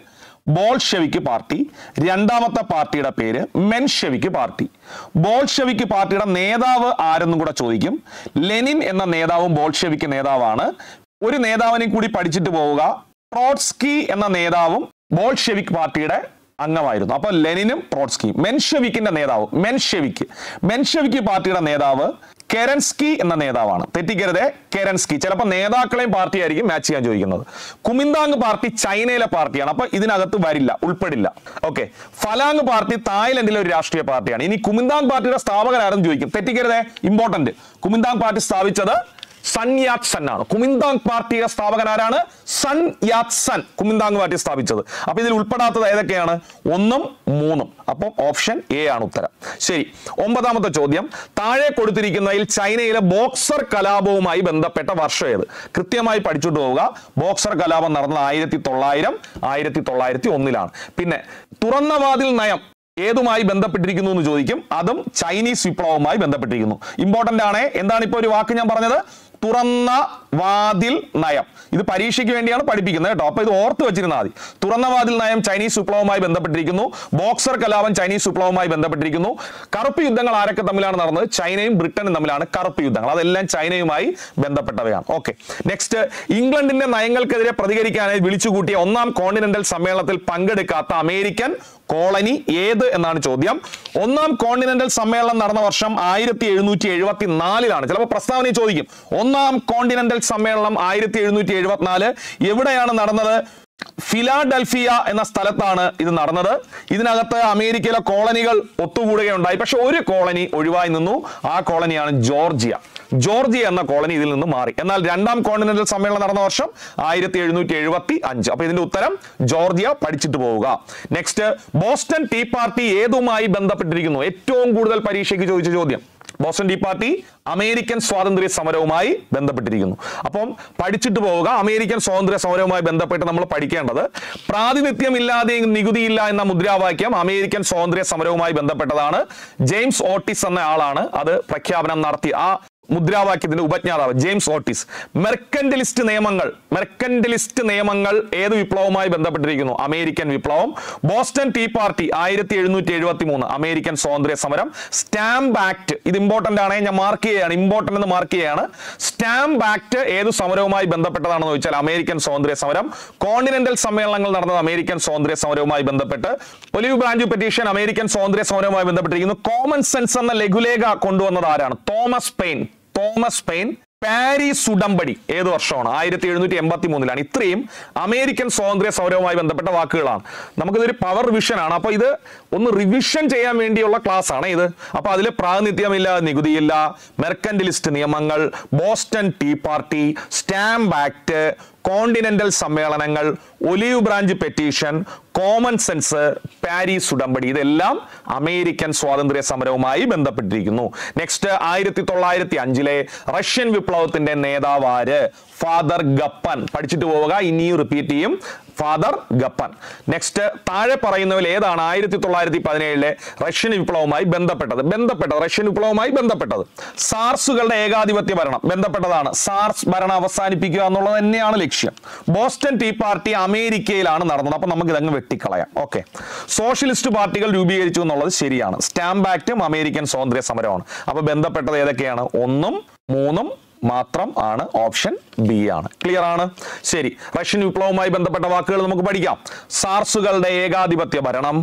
ബോൾഷെവിക്ക് പാർട്ടി രണ്ടാമത്തെ പാർട്ടിയുടെ പേര് മെൻഷെവിക്ക് പാർട്ടി ബോൾഷെവിക്ക് പാർട്ടിയുടെ നേതാവ് ആരെന്നും കൂടെ ചോദിക്കും ലെനിൻ എന്ന നേതാവും ബോൾഷെവിക്ക് നേതാവാണ് ഒരു നേതാവിനെ കൂടി പഠിച്ചിട്ട് പോവുക ട്രോട്സ്കി എന്ന നേതാവും ബോൾഷെവിക് പാർട്ടിയുടെ അംഗമായിരുന്നു അപ്പൊ ലെനിനും ട്രോട്സ്കിയും മെൻഷെവിക്കിന്റെ നേതാവ് മെൻഷെവിക്ക് മെൻഷെവിക്ക് പാർട്ടിയുടെ നേതാവ് കെരൻസ്കി എന്ന നേതാവാണ് തെറ്റിക്കരുതേ കെരൻസ്കി ചിലപ്പോൾ നേതാക്കളെയും പാർട്ടി ആയിരിക്കും മാച്ച് ചെയ്യാൻ ചോദിക്കുന്നത് കുമിന്താങ് പാർട്ടി ചൈനയിലെ പാർട്ടിയാണ് അപ്പൊ ഇതിനകത്ത് വരില്ല ഉൾപ്പെടില്ല ഓക്കെ ഫലാങ് പാർട്ടി തായ്ലൻഡിലെ ഒരു രാഷ്ട്രീയ പാർട്ടിയാണ് ഇനി കുമിന്താങ് പാർട്ടിയുടെ സ്ഥാപകനാരെന്ന് ചോദിക്കും തെറ്റിക്കരുതേ ഇമ്പോർട്ടന്റ് കുമിന്താങ് പാർട്ടി സ്ഥാപിച്ചത് സൺ യാത് സൻ ആണ് കുമിന്താങ് പാർട്ടിയുടെ സ്ഥാപകൻ ആരാണ് സൺ യാത് സൻ കുമിന്താങ് പാർട്ടി സ്ഥാപിച്ചത് അപ്പൊ ഇതിൽ ഉൾപ്പെടാത്തത് ഏതൊക്കെയാണ് ഒന്നും മൂന്നും അപ്പം ഓപ്ഷൻ എ ആണ് ഉത്തരം ശരി ഒമ്പതാമത്തെ ചോദ്യം താഴെ കൊടുത്തിരിക്കുന്നതിൽ ചൈനയിലെ ബോക്സർ കലാപവുമായി ബന്ധപ്പെട്ട വർഷം ഏത് കൃത്യമായി പഠിച്ചിട്ട് പോവുക ബോക്സർ കലാപം നടന്നത് ആയിരത്തി തൊള്ളായിരം ആയിരത്തി തൊള്ളായിരത്തി ഒന്നിലാണ് പിന്നെ തുറന്ന വാതിൽ നയം ഏതുമായി ബന്ധപ്പെട്ടിരിക്കുന്നു എന്ന് ചോദിക്കും അതും ചൈനീസ് വിപ്ലവവുമായി ബന്ധപ്പെട്ടിരിക്കുന്നു ഇമ്പോർട്ടന്റ് ആണ് എന്താണ് ഇപ്പോൾ ഒരു വാക്ക് ഞാൻ പറഞ്ഞത് തുറന്ന വാതിൽ നയം ഇത് പരീക്ഷയ്ക്ക് വേണ്ടിയാണ് പഠിപ്പിക്കുന്നത് കേട്ടോ അപ്പൊ ഇത് ഓർത്ത് വെച്ചിരുന്നാൽ മതി തുറന്ന വാതിൽ നയം ചൈനീസ് വിപ്ലവവുമായി ബന്ധപ്പെട്ടിരിക്കുന്നു ബോക്സർ കലാപം ചൈനീസ് വിപ്ലവവുമായി ബന്ധപ്പെട്ടിരിക്കുന്നു കറുപ്പ് യുദ്ധങ്ങൾ ആരൊക്കെ തമ്മിലാണ് നടന്നത് ചൈനയും ബ്രിട്ടനും തമ്മിലാണ് കറുപ്പ് യുദ്ധങ്ങൾ അതെല്ലാം ചൈനയുമായി ബന്ധപ്പെട്ടവയാണ് ഓക്കെ നെക്സ്റ്റ് ഇംഗ്ലണ്ടിന്റെ നയങ്ങൾക്കെതിരെ പ്രതികരിക്കാനായി വിളിച്ചുകൂട്ടിയ ഒന്നാം കോണ്ടിനെന്റൽ സമ്മേളനത്തിൽ പങ്കെടുക്കാത്ത അമേരിക്കൻ കോളനി ഏത് എന്നാണ് ചോദ്യം ഒന്നാം കോണ്ടിനെന്റൽ സമ്മേളനം നടന്ന വർഷം ആയിരത്തി എഴുന്നൂറ്റി എഴുപത്തി നാലിലാണ് ചിലപ്പോൾ പ്രസ്താവന ചോദിക്കും ഒന്നാം കോണ്ടിനെന്റൽ സമ്മേളനം ആയിരത്തി എഴുന്നൂറ്റി എഴുപത്തിനാല് എവിടെയാണ് നടന്നത് ഫിലാഡൽഫിയ എന്ന സ്ഥലത്താണ് ഇത് നടന്നത് ഇതിനകത്ത് അമേരിക്കയിലെ കോളനികൾ ഒത്തുകൂടുകയുണ്ടായി പക്ഷെ ഒരു കോളനി ഒഴിവായി നിന്നു ആ കോളനിയാണ് ജോർജിയ ജോർജിയ എന്ന കോളനി ഇതിൽ നിന്ന് മാറി എന്നാൽ രണ്ടാം കോണ്ടിനെന്റൽ സമ്മേളനം നടന്ന വർഷം ആയിരത്തി എഴുന്നൂറ്റി എഴുപത്തി അഞ്ച് അപ്പൊ ഇതിന്റെ ഉത്തരം ജോർജിയ പഠിച്ചിട്ട് പോവുക നെക്സ്റ്റ് ബോസ്റ്റൺ ടീ പാർട്ടി ഏതുമായി ബന്ധപ്പെട്ടിരിക്കുന്നു ഏറ്റവും കൂടുതൽ പരീക്ഷയ്ക്ക് ചോദിച്ച ചോദ്യം ബോസ്റ്റൺ ടീ പാർട്ടി അമേരിക്കൻ സ്വാതന്ത്ര്യ സമരവുമായി ബന്ധപ്പെട്ടിരിക്കുന്നു അപ്പം പഠിച്ചിട്ട് പോവുക അമേരിക്കൻ സ്വാതന്ത്ര്യ സമരവുമായി ബന്ധപ്പെട്ട് നമ്മൾ പഠിക്കേണ്ടത് പ്രാതിനിധ്യമില്ലാതെ നികുതിയില്ല എന്ന മുദ്രാവാക്യം അമേരിക്കൻ സ്വാതന്ത്ര്യ സമരവുമായി ബന്ധപ്പെട്ടതാണ് ജെയിംസ് ഓട്ടിസ് എന്ന ആളാണ് അത് പ്രഖ്യാപനം നടത്തി ആ മുദ്രാവാക്യത്തിന്റെ ഉപജ്ഞാതാവ് ജെയിംസ് ഓട്ടിസ് മെർക്കന്റലിസ്റ്റ് നിയമങ്ങൾ മെർക്കന്റലിസ്റ്റ് നിയമങ്ങൾ ഏത് വിപ്ലവവുമായി ബന്ധപ്പെട്ടിരിക്കുന്നു അമേരിക്കൻ വിപ്ലവം ബോസ്റ്റൺ ടീ പാർട്ടി ആയിരത്തി എഴുന്നൂറ്റി എഴുപത്തി മൂന്ന് അമേരിക്കൻ സ്വാതന്ത്ര്യ സമരം സ്റ്റാമ്പ് ആക്ട് ഇത് ഇമ്പോർട്ടന്റ് ആണ് ഞാൻ മാർക്ക് ചെയ്യുകയാണ് ഇമ്പോർട്ടന്റ് എന്ന് മാർക്ക് ചെയ്യുകയാണ് സ്റ്റാമ്പ് ആക്ട് ഏത് സമരവുമായി ബന്ധപ്പെട്ടതാണെന്ന് ചോദിച്ചാൽ അമേരിക്കൻ സ്വാതന്ത്ര്യ സമരം കോണ്ടിനെന്റൽ സമ്മേളനങ്ങൾ നടന്നത് അമേരിക്കൻ സ്വാതന്ത്ര്യ സമരവുമായി ബന്ധപ്പെട്ട് ഒലിവ് ബ്രാഞ്ച് പെറ്റീഷൻ അമേരിക്കൻ സ്വാതന്ത്ര്യ സമരവുമായി ബന്ധപ്പെട്ടിരിക്കുന്നു കോമൺ സെൻസ് എന്ന ലഘുലേഖ കൊണ്ടുവന്നത് ആരാണ് Thomas Paine Thomas Paine Paris ഉടമ്പടി ഏത് വർഷമാണ് ആയിരത്തി എഴുന്നൂറ്റി എൺപത്തി മൂന്നിലാണ് ഇത്രയും അമേരിക്കൻ സ്വാതന്ത്ര്യ സമരവുമായി ബന്ധപ്പെട്ട വാക്കുകളാണ് നമുക്കിതൊരു പവർ റിവിഷൻ ആണ് അപ്പൊ ഇത് ഒന്ന് റിവിഷൻ ചെയ്യാൻ വേണ്ടിയുള്ള ക്ലാസ് ആണ് ഇത് അപ്പൊ അതിൽ പ്രാതിനിധ്യമില്ല നികുതിയില്ല മെർക്കന്റലിസ്റ്റ് നിയമങ്ങൾ Boston tea party stamp act continental സമ്മേളനങ്ങൾ olive branch petition common sense Paris ഉടമ്പടി ഇതെല്ലാം അമേരിക്കൻ സ്വാതന്ത്ര്യ സമരവുമായി ബന്ധപ്പെട്ടിരിക്കുന്നു നെക്സ്റ്റ് ആയിരത്തി തൊള്ളായിരത്തി അഞ്ചിലെ റഷ്യൻ വിപ്ലവത്തിന്റെ നേതാവ് ആര് ഫാദർ ഗപ്പൻ പഠിച്ചിട്ട് പോവുക ഇനിയും റിപ്പീറ്റ് ചെയ്യും ഫാദർ ഗപ്പൻ നെക്സ്റ്റ് താഴെ പറയുന്നതിൽ ഏതാണ് ആയിരത്തി തൊള്ളായിരത്തി പതിനേഴിലെ റഷ്യൻ വിപ്ലവവുമായി ബന്ധപ്പെട്ടത് ബന്ധപ്പെട്ടത് റഷ്യൻ വിപ്ലവവുമായി ബന്ധപ്പെട്ടത് സാർസുകളുടെ ഏകാധിപത്യ ഭരണം ബന്ധപ്പെട്ടതാണ് സാർസ് ഭരണം അവസാനിപ്പിക്കുക എന്നുള്ളത് തന്നെയാണ് ലക്ഷ്യം ബോസ്റ്റൺ ടീ പാർട്ടി അമേരിക്കയിലാണ് നടന്നത് അപ്പൊ നമുക്ക് ഇതങ്ങ് വെട്ടിക്കളയാം ഓക്കെ സോഷ്യലിസ്റ്റ് പാർട്ടികൾ രൂപീകരിച്ചു എന്നുള്ളത് ശരിയാണ് സ്റ്റാമ്പ് ആക്റ്റും അമേരിക്കൻ സ്വാതന്ത്ര്യ സമരമാണ് അപ്പൊ ബന്ധപ്പെട്ടത് ഏതൊക്കെയാണ് ഒന്നും മൂന്നും മാത്രം ആണ് ഓപ്ഷൻ ബി ആണ് ക്ലിയർ ആണ് ശരി റഷ്യൻ വിപ്ലവവുമായി ബന്ധപ്പെട്ട വാക്കുകൾ നമുക്ക് പഠിക്കാം സാർസുകളുടെ ഏകാധിപത്യ ഭരണം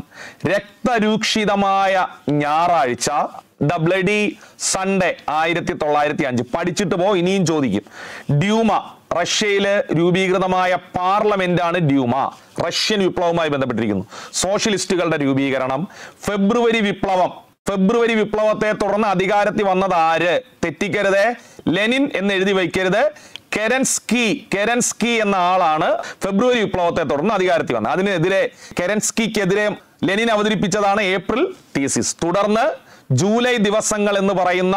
രക്തരൂക്ഷിതമായ ഞായറാഴ്ച ദ ബ്ലഡി സൺഡേ ആയിരത്തി തൊള്ളായിരത്തി അഞ്ച് പഠിച്ചിട്ട് പോ ഇനിയും ചോദിക്കും ഡ്യൂമ റഷ്യയില് രൂപീകൃതമായ പാർലമെന്റ് ആണ് ഡ്യൂമ റഷ്യൻ വിപ്ലവവുമായി ബന്ധപ്പെട്ടിരിക്കുന്നു സോഷ്യലിസ്റ്റുകളുടെ രൂപീകരണം ഫെബ്രുവരി വിപ്ലവം ഫെബ്രുവരി വിപ്ലവത്തെ തുടർന്ന് അധികാരത്തിൽ വന്നത് ആര് തെറ്റിക്കരുത് ലെനിൻ എന്ന് എഴുതി വയ്ക്കരുത് കെരൻസ്കി കെരൻസ്കി എന്ന ആളാണ് ഫെബ്രുവരി വിപ്ലവത്തെ തുടർന്ന് അധികാരത്തിൽ വന്നത് അതിനെതിരെ കെരൻസ്കിക്കെതിരെ ലെനിൻ അവതരിപ്പിച്ചതാണ് ഏപ്രിൽ തീസിസ് തുടർന്ന് ജൂലൈ ദിവസങ്ങൾ എന്ന് പറയുന്ന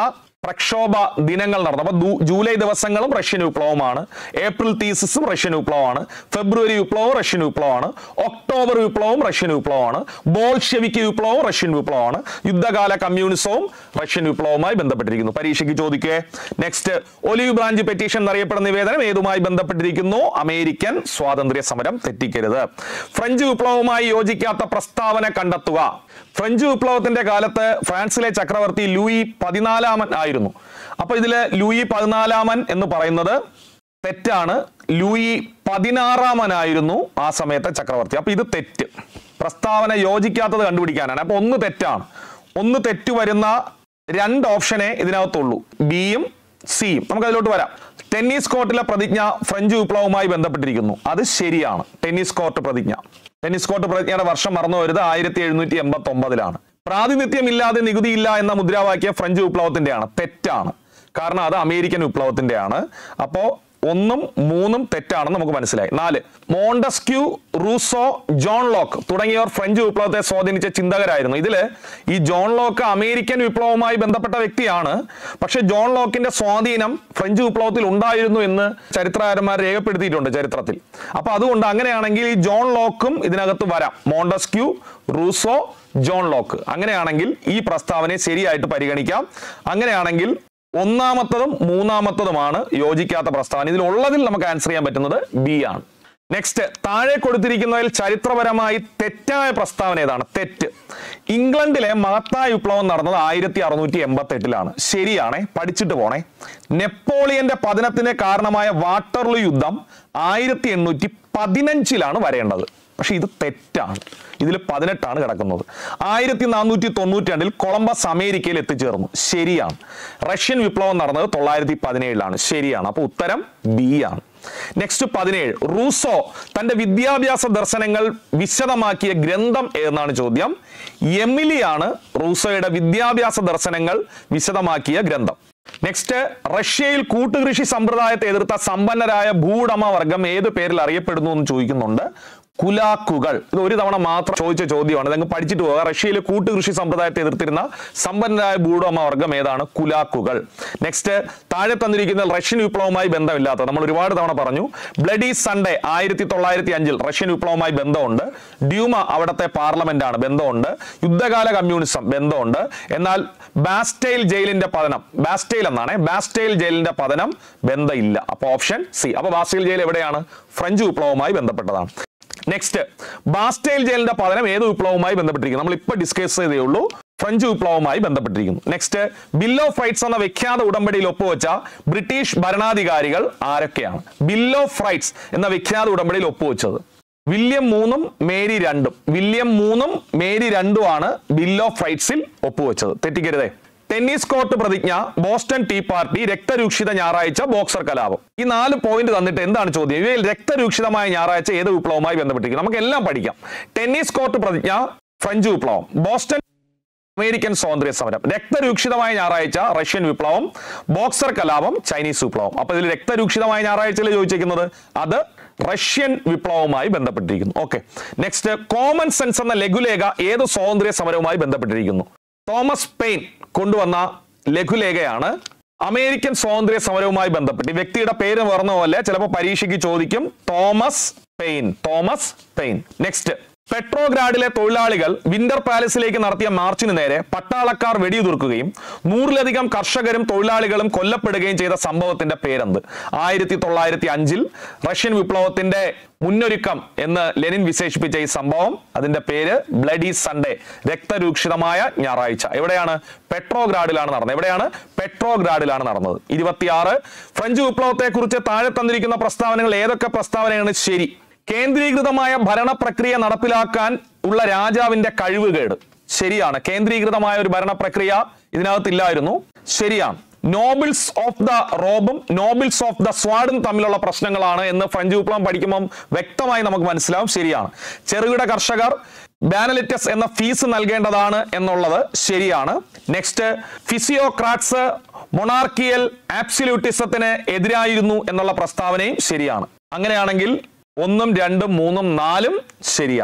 പ്രക്ഷോഭ ദിനങ്ങൾ നടന്നു അപ്പൊ ദൂ- ജൂലൈ ദിവസങ്ങളും റഷ്യൻ വിപ്ലവമാണ് ഏപ്രിൽ തീസിസും റഷ്യൻ വിപ്ലവമാണ് ഫെബ്രുവരി വിപ്ലവവും റഷ്യൻ വിപ്ലവമാണ് ഒക്ടോബർ വിപ്ലവവും റഷ്യൻ വിപ്ലവമാണ് ബോൾഷെവിക് വിപ്ലവവും റഷ്യൻ വിപ്ലവമാണ് യുദ്ധകാല കമ്മ്യൂണിസവും റഷ്യൻ വിപ്ലവവുമായി ബന്ധപ്പെട്ടിരിക്കുന്നു പരീക്ഷയ്ക്ക് ചോദിക്കേ നെക്സ്റ്റ് ഒലിവ് ബ്രാഞ്ച് പെറ്റീഷൻ എന്നറിയപ്പെടുന്ന നിവേദനം ഏതുമായി ബന്ധപ്പെട്ടിരിക്കുന്നു അമേരിക്കൻ സ്വാതന്ത്ര്യ സമരം തെറ്റിക്കരുത് ഫ്രഞ്ച് വിപ്ലവവുമായി യോജിക്കാത്ത പ്രസ്താവന കണ്ടെത്തുക ഫ്രഞ്ച് വിപ്ലവത്തിന്റെ കാലത്ത് ഫ്രാൻസിലെ ചക്രവർത്തി ലൂയി പതിനാലാമൻ ആയിരുന്നു അപ്പൊ ഇതില് ലൂയി പതിനാലാമൻ എന്ന് പറയുന്നത് തെറ്റാണ് ലൂയി പതിനാറാമനായിരുന്നു ആ സമയത്തെ ചക്രവർത്തി അപ്പൊ ഇത് തെറ്റ് പ്രസ്താവന യോജിക്കാത്തത് കണ്ടുപിടിക്കാനാണ് അപ്പൊ ഒന്ന് തെറ്റാണ് ഒന്ന് തെറ്റ് വരുന്ന രണ്ട് ഓപ്ഷനേ ഇതിനകത്തുള്ളൂ ബിയും സിയും നമുക്ക് അതിലോട്ട് വരാം ടെന്നീസ് കോർട്ടിലെ പ്രതിജ്ഞ ഫ്രഞ്ച് വിപ്ലവവുമായി ബന്ധപ്പെട്ടിരിക്കുന്നു അത് ശരിയാണ് ടെന്നീസ് കോർട്ട് പ്രതിജ്ഞ ടെന്നീസ് കോർട്ട് പ്രതിജ്ഞയുടെ വർഷം മറന്നു വരുന്നത് ആയിരത്തി എഴുന്നൂറ്റി എൺപത്തി ഒമ്പതിലാണ് പ്രാതിനിധ്യമില്ലാതെ നികുതിയില്ല എന്ന മുദ്രാവാക്യം ഫ്രഞ്ച് വിപ്ലവത്തിന്റെയാണ് തെറ്റാണ് കാരണം അത് അമേരിക്കൻ വിപ്ലവത്തിന്റെയാണ് അപ്പോ ഒന്നും മൂന്നും തെറ്റാണെന്ന് നമുക്ക് മനസ്സിലായി നാല് മോണ്ടസ്ക്യൂ റൂസോ ജോൺ ലോക്ക് തുടങ്ങിയവർ ഫ്രഞ്ച് വിപ്ലവത്തെ സ്വാധീനിച്ച ചിന്തകരായിരുന്നു ഇതില് ഈ ജോൺ ലോക്ക് അമേരിക്കൻ വിപ്ലവവുമായി ബന്ധപ്പെട്ട വ്യക്തിയാണ് പക്ഷെ ജോൺ ലോക്കിന്റെ സ്വാധീനം ഫ്രഞ്ച് വിപ്ലവത്തിൽ ഉണ്ടായിരുന്നു എന്ന് ചരിത്രകാരന്മാർ രേഖപ്പെടുത്തിയിട്ടുണ്ട് ചരിത്രത്തിൽ അപ്പൊ അതുകൊണ്ട് അങ്ങനെയാണെങ്കിൽ ഈ ജോൺ ലോക്കും ഇതിനകത്ത് വരാം മോണ്ടസ്ക്യൂ റൂസോ ജോൺ ലോക്ക് അങ്ങനെയാണെങ്കിൽ ഈ പ്രസ്താവനയെ ശരിയായിട്ട് പരിഗണിക്കാം അങ്ങനെയാണെങ്കിൽ ഒന്നാമത്തതും മൂന്നാമത്തതുമാണ് യോജിക്കാത്ത പ്രസ്താവന ഇതിലുള്ളതിൽ നമുക്ക് ആൻസർ ചെയ്യാൻ പറ്റുന്നത് ബി ആണ് നെക്സ്റ്റ് താഴെ കൊടുത്തിരിക്കുന്നതിൽ ചരിത്രപരമായി തെറ്റായ പ്രസ്താവന ഏതാണ് തെറ്റ് ഇംഗ്ലണ്ടിലെ മഹത്തായ വിപ്ലവം നടന്നത് ആയിരത്തി അറുന്നൂറ്റി എൺപത്തി എട്ടിലാണ് ശരിയാണേ പഠിച്ചിട്ട് പോണേ നെപ്പോളിയന്റെ പതനത്തിന് കാരണമായ വാട്ടർലു യുദ്ധം ആയിരത്തി എണ്ണൂറ്റി പതിനഞ്ചിലാണ് വരേണ്ടത് പക്ഷെ ഇത് തെറ്റാണ് ഇതിൽ പതിനെട്ടാണ് കിടക്കുന്നത് ആയിരത്തി നാനൂറ്റി തൊണ്ണൂറ്റി രണ്ടിൽ കൊളംബസ് അമേരിക്കയിൽ എത്തിച്ചേർന്നു ശരിയാണ് റഷ്യൻ വിപ്ലവം നടന്നത് തൊള്ളായിരത്തി പതിനേഴിലാണ് ശരിയാണ് അപ്പൊ ഉത്തരം ബി ആണ് നെക്സ്റ്റ് പതിനേഴ് റൂസോ തന്റെ വിദ്യാഭ്യാസ ദർശനങ്ങൾ വിശദമാക്കിയ ഗ്രന്ഥം ഏതെന്നാണ് ചോദ്യം എമിലിയാണ് റൂസോയുടെ വിദ്യാഭ്യാസ ദർശനങ്ങൾ വിശദമാക്കിയ ഗ്രന്ഥം നെക്സ്റ്റ് റഷ്യയിൽ കൂട്ടുകൃഷി സമ്പ്രദായത്തെ എതിർത്ത സമ്പന്നരായ ഭൂവുടമ വർഗം ഏത് പേരിൽ അറിയപ്പെടുന്നു എന്ന് ചോദിക്കുന്നുണ്ട് കുലാക്കുകൾ ഇത് ഒരു തവണ മാത്രം ചോദിച്ച ചോദ്യമാണ് ഇതങ്ങ് പഠിച്ചിട്ട് പോവുക റഷ്യയിലെ കൂട്ടുകൃഷി സമ്പ്രദായത്തെ എതിർത്തിരുന്ന സമ്പന്നരായ ഭൂവുടമ വർഗം ഏതാണ് കുലാക്കുകൾ നെക്സ്റ്റ് താഴെ തന്നിരിക്കുന്ന റഷ്യൻ വിപ്ലവവുമായി ബന്ധമില്ലാത്ത നമ്മൾ ഒരുപാട് തവണ പറഞ്ഞു ബ്ലഡി സൺഡേ ആയിരത്തി തൊള്ളായിരത്തി അഞ്ചിൽ റഷ്യൻ വിപ്ലവവുമായി ബന്ധമുണ്ട് ഡ്യൂമ അവിടുത്തെ പാർലമെന്റ് ആണ് ബന്ധമുണ്ട് യുദ്ധകാല കമ്മ്യൂണിസം ബന്ധമുണ്ട് എന്നാൽ ബാസ്റ്റൈൽ ജയിലിന്റെ പതനം ബാസ്റ്റൈൽ എന്നാണ് ബാസ്റ്റൈൽ ജയിലിന്റെ പതനം ബന്ധമില്ല അപ്പൊ ഓപ്ഷൻ സി അപ്പൊ ബാസ്റ്റൈൽ ജയിൽ എവിടെയാണ് ഫ്രഞ്ച് വിപ്ലവവുമായി ബന്ധപ്പെട്ടതാണ് നെക്സ്റ്റ് ബാസ്റ്റൈൽ ജയിലിന്റെ പതനം ഏത് വിപ്ലവവുമായി ബന്ധപ്പെട്ടിരിക്കുന്നു നമ്മൾ ഇപ്പൊ ഡിസ്കസ് ചെയ്തേ ഉള്ളൂ ഫ്രഞ്ച് വിപ്ലവവുമായി ബന്ധപ്പെട്ടിരിക്കുന്നു നെക്സ്റ്റ് ബിൽ ഓഫ് റൈറ്റ്സ് എന്ന വിഖ്യാത ഉടമ്പടിയിൽ ഒപ്പുവെച്ച ബ്രിട്ടീഷ് ഭരണാധികാരികൾ ആരൊക്കെയാണ് ബിൽ ഓഫ് റൈറ്റ്സ് എന്ന വിഖ്യാത ഉടമ്പടിയിൽ ഒപ്പുവെച്ചത് വില്യം മൂന്നും മേരി രണ്ടും വില്യം മൂന്നും മേരി രണ്ടുമാണ് ബിൽ ഓഫ് റൈറ്റ്സിൽ ഒപ്പുവെച്ചത് തെറ്റിക്കരുതേ ടെന്നീസ് കോർട്ട് പ്രതിജ്ഞ ബോസ്റ്റൺ ടീ പാർട്ടി രക്തരൂക്ഷിത ഞായറാഴ്ച ബോക്സർ കലാപം ഈ നാല് പോയിന്റ് തന്നിട്ട് എന്താണ് ചോദ്യം ഇവയിൽ രക്തരൂക്ഷിതമായ ഞായറാഴ്ച ഏത് വിപ്ലവവുമായി ബന്ധപ്പെട്ടിരിക്കും നമുക്ക് എല്ലാം പഠിക്കാം ടെന്നീസ് കോർട്ട് പ്രതിജ്ഞ ഫ്രഞ്ച് വിപ്ലവം ബോസ്റ്റൺ അമേരിക്കൻ സ്വാതന്ത്ര്യ സമരം രക്തരൂക്ഷിതമായ ഞായറാഴ്ച റഷ്യൻ വിപ്ലവം ബോക്സർ കലാപം ചൈനീസ് വിപ്ലവം അപ്പൊ ഇതിൽ രക്തരൂക്ഷിതമായ ഞായറാഴ്ചയിൽ ചോദിച്ചിരിക്കുന്നത് അത് റഷ്യൻ വിപ്ലവവുമായി ബന്ധപ്പെട്ടിരിക്കുന്നു ഓക്കെ നെക്സ്റ്റ് കോമൺ സെൻസ് എന്ന ലഘുലേഖ ഏത് സ്വാതന്ത്ര്യ സമരവുമായി ബന്ധപ്പെട്ടിരിക്കുന്നു തോമസ് പെയിൻ കൊണ്ടുവന്ന ലഘുലേഖയാണ് അമേരിക്കൻ സ്വാതന്ത്ര്യ സമരവുമായി ബന്ധപ്പെട്ട് ഈ വ്യക്തിയുടെ പേര് പറഞ്ഞ പോലെ ചിലപ്പോൾ പരീക്ഷയ്ക്ക് ചോദിക്കും Thomas Paine Thomas Paine next പെട്രോഗ്രാഡിലെ തൊഴിലാളികൾ വിന്റർ പാലസിലേക്ക് നടത്തിയ മാർച്ചിന് നേരെ പട്ടാളക്കാർ വെടിയുതിർക്കുകയും നൂറിലധികം കർഷകരും തൊഴിലാളികളും കൊല്ലപ്പെടുകയും ചെയ്ത സംഭവത്തിന്റെ പേരെന്ത് ആയിരത്തി തൊള്ളായിരത്തി അഞ്ചിൽ റഷ്യൻ വിപ്ലവത്തിന്റെ മുന്നൊരുക്കം എന്ന് ലെനിൻ വിശേഷിപ്പിച്ച ഈ സംഭവം അതിന്റെ പേര് ബ്ലഡി സൺഡേ രക്തരൂക്ഷിതമായ ഞായറാഴ്ച എവിടെയാണ് പെട്രോഗ്രാഡിലാണ് നടന്നത് എവിടെയാണ് പെട്രോഗ്രാഡിലാണ് നടന്നത് ഇരുപത്തിയാറ് ഫ്രഞ്ച് വിപ്ലവത്തെ കുറിച്ച് താഴെ തന്നിരിക്കുന്ന പ്രസ്താവനകൾ ഏതൊക്കെ പ്രസ്താവനയാണ് ശരി കേന്ദ്രീകൃതമായ ഭരണ പ്രക്രിയ നടപ്പിലാക്കാൻ ഉള്ള രാജാവിന്റെ കഴിവുകേട് ശരിയാണ് കേന്ദ്രീകൃതമായ ഒരു ഭരണ പ്രക്രിയ ഇതിനകത്തില്ലായിരുന്നു ശരിയാണ് നോബിൾസ് ഓഫ് ദ റോബും നോബിൾസ് ഓഫ് ദ സ്വാഡും തമ്മിലുള്ള പ്രശ്നങ്ങളാണ് എന്ന് ഫ്രഞ്ച് വിപ്ലവം പഠിക്കുമ്പം വ്യക്തമായി നമുക്ക് മനസ്സിലാവും ശരിയാണ് ചെറുകിട കർഷകർ ബാനലിറ്റസ് എന്ന ഫീസ് നൽകേണ്ടതാണ് എന്നുള്ളത് ശരിയാണ് നെക്സ്റ്റ് ഫിസിയോക്രാറ്റ്സ് മൊണാർക്കിയൽ ആബ്സല്യൂട്ടിസത്തിന് എതിരായിരുന്നു എന്നുള്ള പ്രസ്താവനയും ശരിയാണ് അങ്ങനെയാണെങ്കിൽ ഒന്നും രണ്ടും മൂന്നും നാലും ശരിയാണ്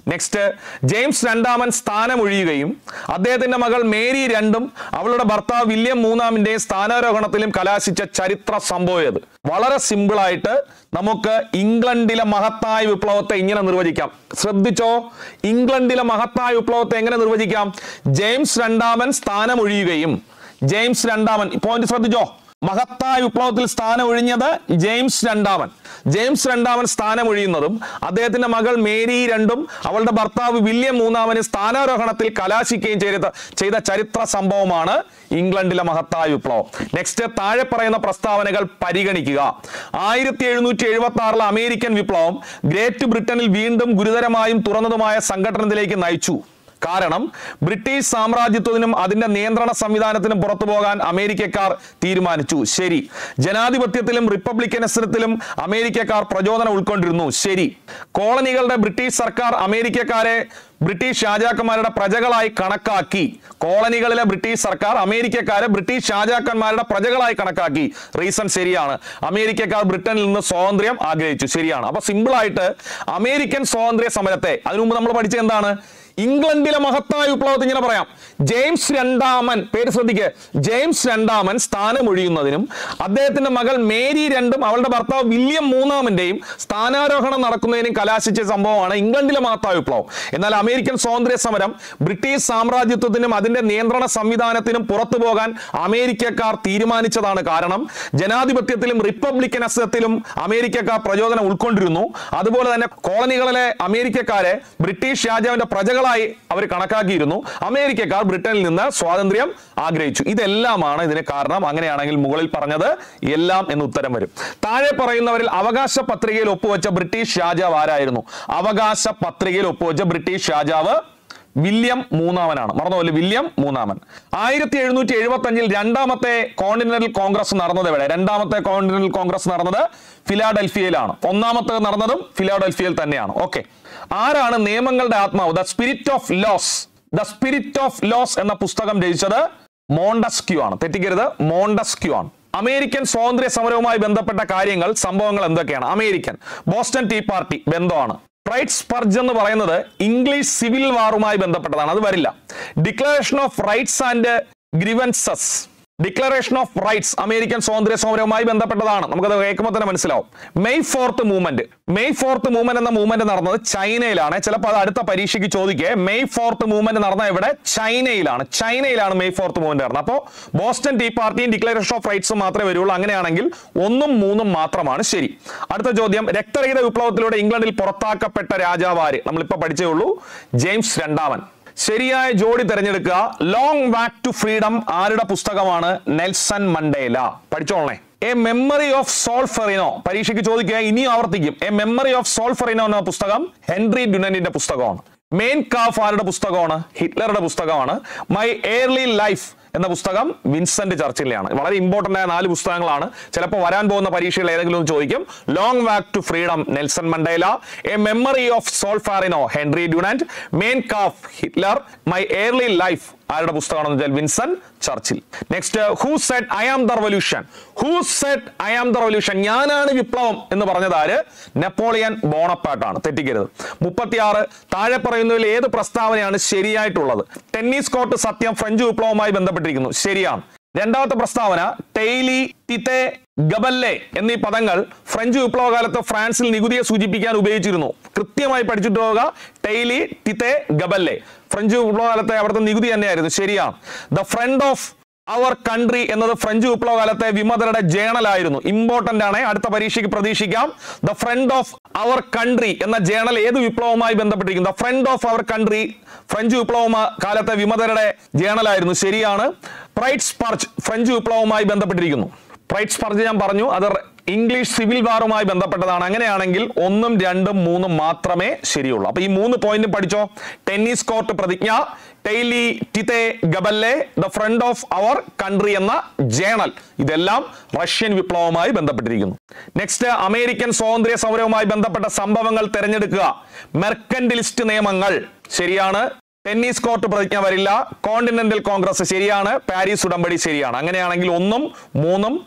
നെക്സ്റ്റ് ജെയിംസ് രണ്ടാമൻ സ്ഥാനമൊഴിയുകയും അദ്ദേഹത്തിന്റെ മകൾ മേരി രണ്ടും അവളുടെ ഭർത്താവ് വില്യം മൂന്നാമിന്റെയും സ്ഥാനാരോഹണത്തിലും കലാശിച്ച ചരിത്ര സംഭവം ഇത് വളരെ സിമ്പിൾ ആയിട്ട് നമുക്ക് ഇംഗ്ലണ്ടിലെ മഹത്തായ വിപ്ലവത്തെ ഇങ്ങനെ നിർവചിക്കാം ശ്രദ്ധിച്ചോ ഇംഗ്ലണ്ടിലെ മഹത്തായ വിപ്ലവത്തെ എങ്ങനെ നിർവചിക്കാം ജെയിംസ് രണ്ടാമൻ സ്ഥാനമൊഴിയുകയും ജെയിംസ് രണ്ടാമൻ പോയിന്റ് ശ്രദ്ധിച്ചോ മഹത്തായ വിപ്ലവത്തിൽ സ്ഥാനം ഒഴിഞ്ഞത് ജെയിംസ് രണ്ടാമൻ ജെയിംസ് രണ്ടാമൻ സ്ഥാനം ഒഴിയുന്നതും അദ്ദേഹത്തിന്റെ മകൾ മേരി രണ്ടും അവളുടെ ഭർത്താവ് വില്യം മൂന്നാമന് സ്ഥാനാരോഹണത്തിൽ കലാശിക്കുകയും ചെയ്ത ചെയ്ത ചരിത്ര സംഭവമാണ് ഇംഗ്ലണ്ടിലെ മഹത്തായ വിപ്ലവം നെക്സ്റ്റ് താഴെ പറയുന്ന പ്രസ്താവനകൾ പരിഗണിക്കുക ആയിരത്തി എഴുന്നൂറ്റി എഴുപത്തി ആറിലെ അമേരിക്കൻ വിപ്ലവം ഗ്രേറ്റ് ബ്രിട്ടനിൽ വീണ്ടും ഗുരുതരമായും തുറന്നതുമായ സംഘടനത്തിലേക്ക് നയിച്ചു കാരണം ബ്രിട്ടീഷ് സാമ്രാജ്യത്വത്തിനും അതിന്റെ നിയന്ത്രണ സംവിധാനത്തിനും പുറത്തു പോകാൻ അമേരിക്കക്കാർ തീരുമാനിച്ചു ശരി ജനാധിപത്യത്തിലും റിപ്പബ്ലിക്കനിസത്തിലും അമേരിക്കക്കാർ പ്രചോദനം ഉൾക്കൊണ്ടിരുന്നു ശരി കോളനികളുടെ ബ്രിട്ടീഷ് സർക്കാർ അമേരിക്കക്കാരെ ബ്രിട്ടീഷ് രാജാക്കന്മാരുടെ പ്രജകളായി കണക്കാക്കി കോളനികളിലെ ബ്രിട്ടീഷ് സർക്കാർ അമേരിക്കക്കാരെ ബ്രിട്ടീഷ് രാജാക്കന്മാരുടെ പ്രജകളായി കണക്കാക്കി റീസൺ ശരിയാണ് അമേരിക്കക്കാർ ബ്രിട്ടനിൽ നിന്ന് സ്വാതന്ത്ര്യം ആഗ്രഹിച്ചു ശരിയാണ് അപ്പൊ സിമ്പിൾ ആയിട്ട് അമേരിക്കൻ സ്വാതന്ത്ര്യ സമരത്തെ അതിനു മുമ്പ് നമ്മൾ പഠിച്ചത് എന്താണ് ഇംഗ്ലണ്ടിലെ മഹത്തായ വിപ്ലവത്തെ ഇങ്ങനെ പറയാം ജെയിംസ് രണ്ടാമൻ പേര് ശ്രദ്ധിക്കുക ജെയിംസ് രണ്ടാമൻ സ്ഥാനമൊഴിയുന്നതിനും അദ്ദേഹത്തിന്റെ മകൾ മേരി രണ്ടും അവളുടെ ഭർത്താവ് വില്യം മൂന്നാമന്റെയും സ്ഥാനാരോഹണം നടക്കുന്നതിനും കലാശിച്ച സംഭവമാണ് ഇംഗ്ലണ്ടിലെ മഹത്തായ വിപ്ലവം എന്നാൽ അമേരിക്കൻ സ്വാതന്ത്ര്യ സമരം ബ്രിട്ടീഷ് സാമ്രാജ്യത്വത്തിനും അതിന്റെ നിയന്ത്രണ സംവിധാനത്തിനും പുറത്തു പോകാൻ അമേരിക്കക്കാർ തീരുമാനിച്ചതാണ് കാരണം ജനാധിപത്യത്തിലും റിപ്പബ്ലിക്കനസത്തിലും അമേരിക്കക്കാർ പ്രചോദനം ഉൾക്കൊണ്ടിരുന്നു അതുപോലെ തന്നെ കോളനികളിലെ അമേരിക്കക്കാരെ ബ്രിട്ടീഷ് രാജാവിന്റെ പ്രജകളായി അവർ കണക്കാക്കിയിരുന്നു അമേരിക്കക്കാർ ബ്രിട്ടനിൽ നിന്ന് സ്വാതന്ത്ര്യം ആഗ്രഹിച്ചു ഇതെല്ലാമാണ് ഇതിന് കാരണം അങ്ങനെയാണെങ്കിൽ മുകളിൽ പറഞ്ഞത് എല്ലാം എന്ന് ഉത്തരം വരും താഴെ പറയുന്നവരിൽ അവകാശ പത്രികയിൽ ഒപ്പുവെച്ച ബ്രിട്ടീഷ് രാജാവ് ആരായിരുന്നു അവകാശ പത്രികയിൽ ഒപ്പുവെച്ച ബ്രിട്ടീഷ് രാജാവ് വില്യം മൂന്നാമനാണ് മറന്നുപോലെ വില്യം മൂന്നാമൻ ആയിരത്തി എഴുന്നൂറ്റി എഴുപത്തി അഞ്ചിൽ രണ്ടാമത്തെ കോണ്ടിനെന്റൽ കോൺഗ്രസ് നടന്നത് എവിടെ രണ്ടാമത്തെ കോണ്ടിനെന്റൽ കോൺഗ്രസ് നടന്നത് ഫിലാഡൽഫിയയിലാണ് ഒന്നാമത്തെ നടന്നതും ഫിലാഡൽഫിയയിൽ തന്നെയാണ് ഓക്കെ ആരാണ് നിയമങ്ങളുടെ ആത്മാവ് the spirit of laws the spirit of laws എന്ന പുസ്തകം രചിച്ചത് മോണ്ടസ്ക്യൂ ആണ് തെറ്റിക്കരുത് മോണ്ടസ്ക്യൂ ആണ് അമേരിക്കൻ സ്വാതന്ത്ര്യ സമരവുമായി ബന്ധപ്പെട്ട കാര്യങ്ങൾ സംഭവങ്ങൾ എന്തൊക്കെയാണ് അമേരിക്കൻ ബോസ്റ്റൺ ടീ പാർട്ടി ബന്ധമാണ് റൈറ്റ്സ് പർജ് എന്ന് പറയുന്നത് ഇംഗ്ലീഷ് സിവിൽ വാറുമായി ബന്ധപ്പെട്ടതാണ് അത് വരില്ല declaration of rights and grievances declaration of rights American സ്വാതന്ത്ര്യ സമരവുമായി ബന്ധപ്പെട്ടതാണ് നമുക്കത് കേൾക്കുമ്പോൾ തന്നെ മനസ്സിലാവും May fourth movement May fourth movement എന്ന മൂവ്മെന്റ് നടന്നത് ചൈനയിലാണ് ചിലപ്പോൾ അത് അടുത്ത പരീക്ഷയ്ക്ക് ചോദിക്കുക മെയ് ഫോർത്ത് മൂവ്മെന്റ് നടന്ന ഇവിടെ ചൈനയിലാണ് ചൈനയിലാണ് മെയ് ഫോർത്ത് മൂവ്മെന്റ് നടന്നത് അപ്പോൾ ബോസ്റ്റൺ ടീ പാർട്ടിയും ഡിക്ലറേഷൻ ഓഫ് റൈറ്റ്സും മാത്രമേ വരുള്ളൂ അങ്ങനെയാണെങ്കിൽ ഒന്നും മൂന്നും മാത്രമാണ് ശരി അടുത്ത ചോദ്യം രക്തരഹിത വിപ്ലവത്തിലൂടെ ഇംഗ്ലണ്ടിൽ പുറത്താക്കപ്പെട്ട രാജാവാര് നമ്മളിപ്പോ പഠിച്ചേ ഉള്ളൂ ജെയിംസ് രണ്ടാമൻ ശരിയായ ജോഡി തിരഞ്ഞെടുക്കുക ലോങ് ബാക്ക് ടു ഫ്രീഡം ആരുടെ പുസ്തകമാണ് നെൽസൺ മണ്ടേല പഠിച്ചോളണേ എ മെമ്മറി ഓഫ് സോൾഫറിനോ പരീക്ഷയ്ക്ക് ചോദിക്കുക ഇനിയും ആവർത്തിക്കും എ മെമ്മറി ഓഫ് സോൾഫറിനോ എന്ന പുസ്തകം ഹെൻറി ഡുനന്റിന്റെ പുസ്തകമാണ് മെയിൻ കാഫ് ആരുടെ പുസ്തകമാണ് ഹിറ്റ്ലറുടെ പുസ്തകമാണ് മൈ എയർലി ലൈഫ് എന്ന പുസ്തകം വിൻസെന്റ് ചർച്ചിലെയാണ് വളരെ ഇമ്പോർട്ടന്റ് ആയ നാല് പുസ്തകങ്ങളാണ് ചിലപ്പോൾ വരാൻ പോകുന്ന പരീക്ഷയിൽ ഏതെങ്കിലും ഒന്ന് ചോദിക്കും long walk to freedom Nelson Mandela a memory of Solferino Henry Dunant Mein Kampf Hitler my early life ആരുടെ പുസ്തകമാണെന്ന് വെച്ചാൽ Winston Churchill next who said I am the revolution who said I am the revolution ഞാനാണ് വിപ്ലവം എന്ന് പറഞ്ഞത് ആര് നെപ്പോളിയൻ ബോണപ്പാട്ടാണ് തെറ്റിക്കരുത് മുപ്പത്തിയാറ് താഴെ പറയുന്നതിൽ ഏത് പ്രസ്താവനയാണ് ശരിയായിട്ടുള്ളത് ടെന്നീസ് കോർട്ട് സത്യം ഫ്രഞ്ച് വിപ്ലവവുമായി ബന്ധപ്പെട്ടിരിക്കുന്നു ശരിയാണ് രണ്ടാമത്തെ പ്രസ്താവന ടെയ്ലി തിത്തെ ഗബല്ലെ എന്നീ പദങ്ങൾ ഫ്രഞ്ച് വിപ്ലവകാലത്ത് ഫ്രാൻസിൽ നികുതിയെ സൂചിപ്പിക്കാൻ ഉപയോഗിച്ചിരുന്നു കൃത്യമായി പഠിച്ചിട്ട് പോവുക ടെയ്ലി തിത്തെ ഗബല്ലെ ഫ്രഞ്ച് വിപ്ലവകാലത്തെ അവിടുത്തെ നികുതി തന്നെയായിരുന്നു ശരിയാണ് the friend of our country എന്നത് ഫ്രഞ്ച് വിപ്ലവകാലത്തെ വിമതരുടെ ജേണലായിരുന്നു ഇമ്പോർട്ടന്റ് ആണ് അടുത്ത പരീക്ഷയ്ക്ക് പ്രതീക്ഷിക്കാം the friend of our country എന്ന ജേണൽ ഏത് വിപ്ലവവുമായി ബന്ധപ്പെട്ടിരിക്കുന്നു the friend of our country French വിപ്ലവ കാലത്തെ വിമതരുടെ ജേണലായിരുന്നു ശരിയാണ് പ്രൈറ്റ്സ് പർച്ച് ഫ്രഞ്ച് വിപ്ലവവുമായി ബന്ധപ്പെട്ടിരിക്കുന്നു പ്രൈറ്റ്സ് പർച്ച് ഞാൻ പറഞ്ഞു അത് ഇംഗ്ലീഷ് സിവിൽ വാറുമായി ബന്ധപ്പെട്ടതാണ് അങ്ങനെയാണെങ്കിൽ ഒന്നും രണ്ടും മൂന്നും മാത്രമേ ശരിയുള്ളൂ അപ്പൊ ഈ മൂന്ന് പോയിന്റ് പഠിച്ചോ ടെന്നീസ് കോർട്ട് പ്രതിജ്ഞ taille tithe gabelle the friend of our country എന്ന ജേണൽ ഇതെല്ലാം റഷ്യൻ വിപ്ലവവുമായി ബന്ധപ്പെട്ടിരിക്കുന്നു നെക്സ്റ്റ് അമേരിക്കൻ സ്വാതന്ത്ര്യ സമരവുമായി ബന്ധപ്പെട്ട സംഭവങ്ങൾ തിരഞ്ഞെടുക്കുക മെർക്കന്റിലിസ്റ്റ് നിയമങ്ങൾ ശരിയാണ് ടെന്നീസ് കോർട്ട് പ്രതിജ്ഞ വരില്ല കോണ്ടിനെന്റൽ കോൺഗ്രസ് ശരിയാണ് പാരീസ് ഉടമ്പടി ശരിയാണ് അങ്ങനെയാണെങ്കിൽ ഒന്നും മൂന്നും